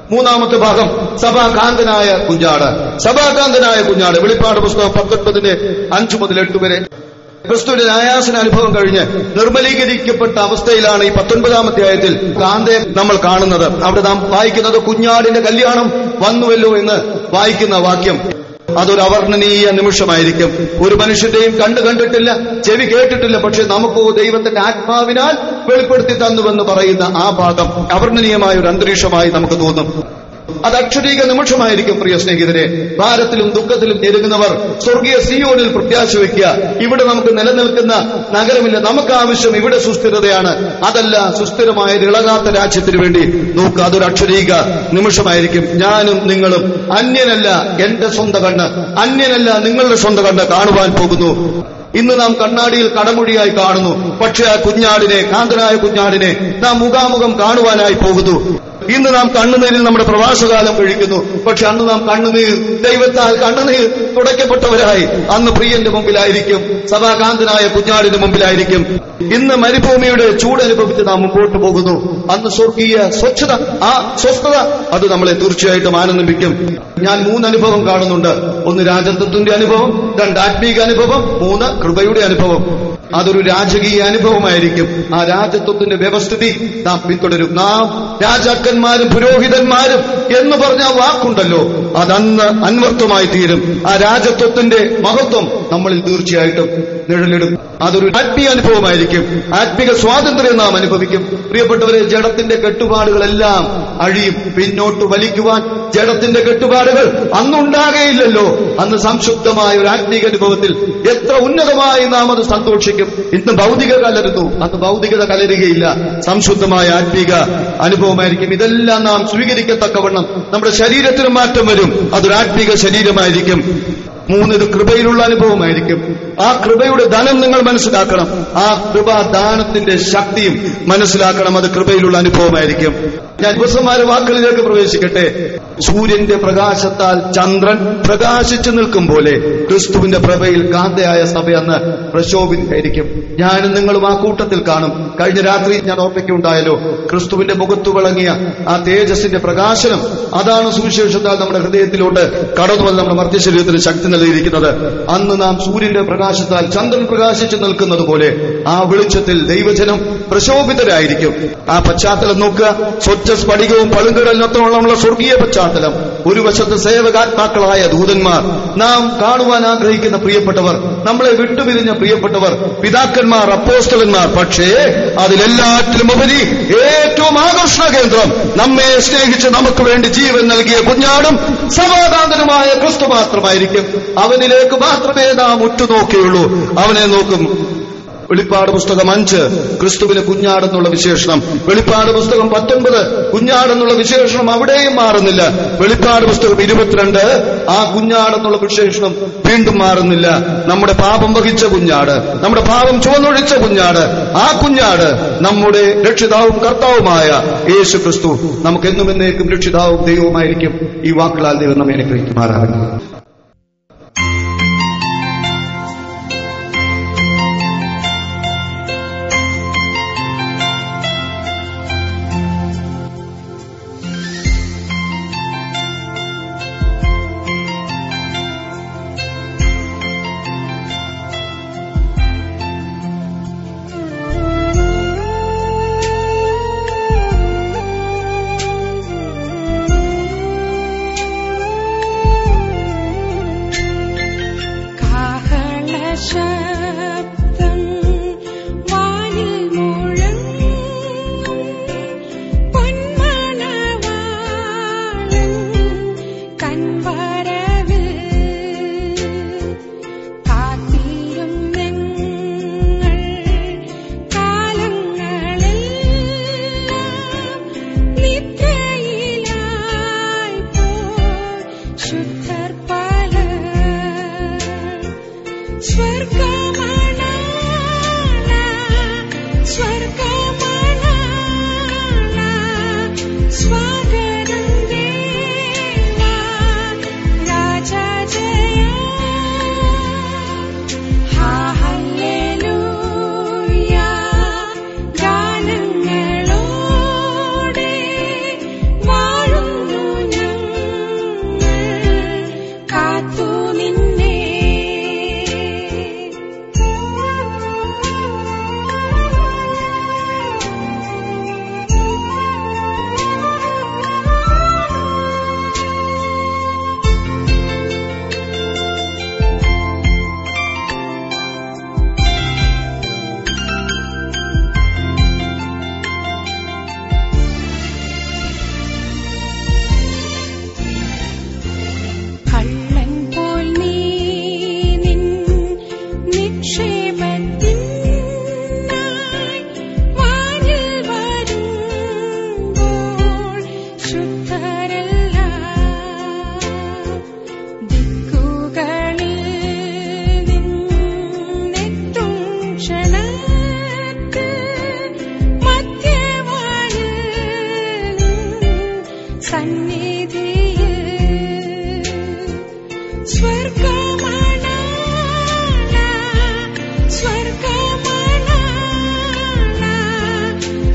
മൂന്നാമത്തെ ഭാഗം സഭാകാന്തനായ കുഞ്ഞാട് സഭാകാന്തനായ കുഞ്ഞാട് വെളിപ്പാട് പുസ്തകം പത്തൊൻപതിന്റെ അഞ്ചു മുതൽ എട്ട് വരെ ക്രിസ്തുവിന്റെ ന്യായാസന അനുഭവം കഴിഞ്ഞ് നിർമ്മലീകരിക്കപ്പെട്ട അവസ്ഥയിലാണ് ഈ പത്തൊൻപതാമത്തെ ആയത്തിൽ കാന്തയെ നമ്മൾ കാണുന്നത് അവിടെ നാം വായിക്കുന്നത് കുഞ്ഞാടിന്റെ കല്യാണം വന്നുവല്ലോ എന്ന് വായിക്കുന്ന വാക്യം അതൊരു അവർണ്ണനീയ നിമിഷമായിരിക്കും ഒരു മനുഷ്യന്റെയും കണ്ടു കണ്ടിട്ടില്ല ചെവി കേട്ടിട്ടില്ല പക്ഷെ നമുക്കോ ദൈവത്തിന്റെ ആത്മാവിനാൽ വെളിപ്പെടുത്തി തന്നുവെന്ന് പറയുന്ന ആ ഭാഗം അവർണ്ണനീയമായ ഒരു അന്തരീക്ഷമായി നമുക്ക് തോന്നും അത് അക്ഷരീക നിമിഷമായിരിക്കും പ്രിയ സ്നേഹിതരെ ഭാരത്തിലും ദുഃഖത്തിലും ഞെരുങ്ങുന്നവർ സ്വർഗീയ സിയോനിൽ പ്രത്യാശ വയ്ക്കുക ഇവിടെ നമുക്ക് നിലനിൽക്കുന്ന നഗരമില്ല നമുക്ക് ആവശ്യം ഇവിടെ സുസ്ഥിരതയാണ് അതല്ല സുസ്ഥിരമായ ഒരു ഇളകാത്ത രാജ്യത്തിന് വേണ്ടി നോക്കുക അതൊരു അക്ഷരീക നിമിഷമായിരിക്കും ഞാനും നിങ്ങളും അന്യനല്ല എന്റെ സ്വന്തം കണ്ണ് അന്യനല്ല നിങ്ങളുടെ സ്വന്തം കണ്ണ് കാണുവാൻ പോകുന്നു ഇന്ന് നാം കണ്ണാടിയിൽ കടമൊഴിയായി കാണുന്നു പക്ഷെ ആ കുഞ്ഞാടിനെ കാന്തനായ കുഞ്ഞാടിനെ നാം മുഖാമുഖം കാണുവാനായി പോകുന്നു ഇന്ന് നാം കണ്ണുനീരിൽ നമ്മുടെ പ്രവാസകാലം കഴിക്കുന്നു പക്ഷെ അന്ന് നാം കണ്ണുനീർ ദൈവത്താൽ കണ്ണുനീർ തുടയ്ക്കപ്പെട്ടവരായി അന്ന് പ്രിയന്റെ മുമ്പിലായിരിക്കും സഭാകാന്തനായ കുഞ്ഞാടിന്റെ മുമ്പിലായിരിക്കും ഇന്ന് മരുഭൂമിയുടെ ചൂടനുഭവിച്ച് നാം മുമ്പോട്ട് പോകുന്നു അന്ന് സ്വർഗീയ സ്വച്ഛത ആ സ്വസ്ഥത അത് നമ്മളെ തീർച്ചയായിട്ടും ആനന്ദിപ്പിക്കും ഞാൻ മൂന്ന് അനുഭവം കാണുന്നുണ്ട് ഒന്ന് രാജത്വത്തിന്റെ അനുഭവം രണ്ട് ആത്മീക അനുഭവം മൂന്ന് കൃപയുടെ അനുഭവം അതൊരു രാജകീയ അനുഭവമായിരിക്കും ആ രാജത്വത്തിന്റെ വ്യവസ്ഥിതി നാം പിന്തുടരും നാം രാജാക്കന്മാരും പുരോഹിതന്മാരും എന്ന് പറഞ്ഞ ആ വാക്കുണ്ടല്ലോ അതന്ന് അന്വർത്ഥമായി തീരും ആ രാജത്വത്തിന്റെ മഹത്വം നമ്മളിൽ തീർച്ചയായിട്ടും നിഴലിടും അതൊരു ആത്മീയ അനുഭവമായിരിക്കും ആത്മീക സ്വാതന്ത്ര്യം നാം അനുഭവിക്കും പ്രിയപ്പെട്ടവരെ ജഡത്തിന്റെ കെട്ടുപാടുകളെല്ലാം അഴിയും പിന്നോട്ട് വലിക്കുവാൻ ജഡത്തിന്റെ കെട്ടുപാടുകൾ അന്നുണ്ടാകേയില്ലല്ലോ അന്ന് സംശുദ്ധമായ ഒരു ആത്മീക അനുഭവത്തിൽ എത്ര ഉന്നതമായി നാം അത് സന്തോഷിക്കും ഇന്ന് ഭൗതിക കലരുന്നു അന്ന് ഭൗതികത കലരുകയില്ല സംശുദ്ധമായ ആത്മീക അനുഭവമായിരിക്കും ഇതെല്ലാം നാം സ്വീകരിക്കത്തക്കവണ്ണം നമ്മുടെ ശരീരത്തിന് മാറ്റം വരും അതൊരു ആത്മീക ശരീരമായിരിക്കും മൂന്ന് ഇത് കൃപയിലുള്ള അനുഭവമായിരിക്കും ആ കൃപയുടെ ധനം നിങ്ങൾ മനസ്സിലാക്കണം ആ കൃപാദാനത്തിന്റെ ശക്തിയും മനസ്സിലാക്കണം അത് കൃപയിലുള്ള അനുഭവമായിരിക്കും ഞാൻ ഉപസമാര വാക്കുകളിലേക്ക് പ്രവേശിക്കട്ടെ സൂര്യന്റെ പ്രകാശത്താൽ ചന്ദ്രൻ പ്രകാശിച്ചു നിൽക്കും പോലെ ക്രിസ്തുവിന്റെ പ്രഭയിൽ കാന്തയായ സഭ അന്ന് പ്രശോഭിതായിരിക്കും ഞാനും നിങ്ങളും ആ കൂട്ടത്തിൽ കാണും കഴിഞ്ഞ രാത്രി ഞാൻ ഓർമ്മയ്ക്കുണ്ടായല്ലോ ക്രിസ്തുവിന്റെ മുഖത്തു വിളങ്ങിയ ആ തേജസ്സിന്റെ പ്രകാശനം അതാണ് സുവിശേഷത്താൽ നമ്മുടെ ഹൃദയത്തിലോട്ട് കടന്നു വന്ന് നമ്മുടെ മർത്യശരീരത്തിന് ശക്തി നൽകിയിരിക്കുന്നത് അന്ന് നാം സൂര്യന്റെ പ്രകാശത്താൽ ചന്ദ്രൻ പ്രകാശിച്ചു നിൽക്കുന്നത് പോലെ ആ വെളിച്ചത്തിൽ ദൈവജനം പ്രശോഭിതരായിരിക്കും ആ പശ്ചാത്തലം നോക്കുക സ്വച്ഛ സ്ഫടികവും പളുങ്കടലിനൊത്തമുള്ള സ്വർഗീയ പശ്ചാത്തലം ഒരു വശത്ത് സേവകാത്മാക്കളായ ദൂതന്മാർ നാം കാണുവാൻ ആഗ്രഹിക്കുന്ന പ്രിയപ്പെട്ടവർ നമ്മളെ വിട്ടുപിരിഞ്ഞ പ്രിയപ്പെട്ടവർ പിതാക്കന്മാർ അപ്പോസ്റ്റലന്മാർ പക്ഷേ അതിലെല്ലാറ്റിലും ഉപരി ഏറ്റവും ആകർഷണ കേന്ദ്രം നമ്മെ സ്നേഹിച്ച് നമുക്ക് വേണ്ടി ജീവൻ നൽകിയ കുഞ്ഞാടും സമാധാനമായ ക്രിസ്തു മാത്രമായിരിക്കും അവനിലേക്ക് മാത്രമേ നാം ഉറ്റുനോക്കിയുള്ളൂ അവനെ നോക്കും വെളിപ്പാട് പുസ്തകം അഞ്ച് ക്രിസ്തുവിന് കുഞ്ഞാടെന്നുള്ള വിശേഷണം വെളിപ്പാട് പുസ്തകം പത്തൊൻപത് കുഞ്ഞാടെന്നുള്ള വിശേഷണം അവിടെയും മാറുന്നില്ല വെളിപ്പാട് പുസ്തകം ഇരുപത്തിരണ്ട് ആ കുഞ്ഞാടെന്നുള്ള വിശേഷണം വീണ്ടും മാറുന്നില്ല നമ്മുടെ പാപം വഹിച്ച കുഞ്ഞാട് നമ്മുടെ പാപം ചുവന്നൊഴിച്ച കുഞ്ഞാട് ആ കുഞ്ഞാട് നമ്മുടെ രക്ഷിതാവും കർത്താവുമായ യേശു ക്രിസ്തു നമുക്ക് എന്നും എന്നേക്കും രക്ഷിതാവും ദൈവവുമായിരിക്കും ഈ വാക്കുകളാൽ ദൈവം നമ്മെ അനുഗ്രഹിക്കുമാറാകുന്നു കാഹളശബ്ദം വാനിൽ മുഴങ്ങും പൊന്മണവാളൻ കൺവരവിൽ കാത്തിരും ഞങ്ങൾ കാലങ്ങളെല്ലാം നിദ്രയിലായി പോയി ശുദ്ധർ പലർ സ്വർഗം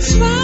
സ്വാ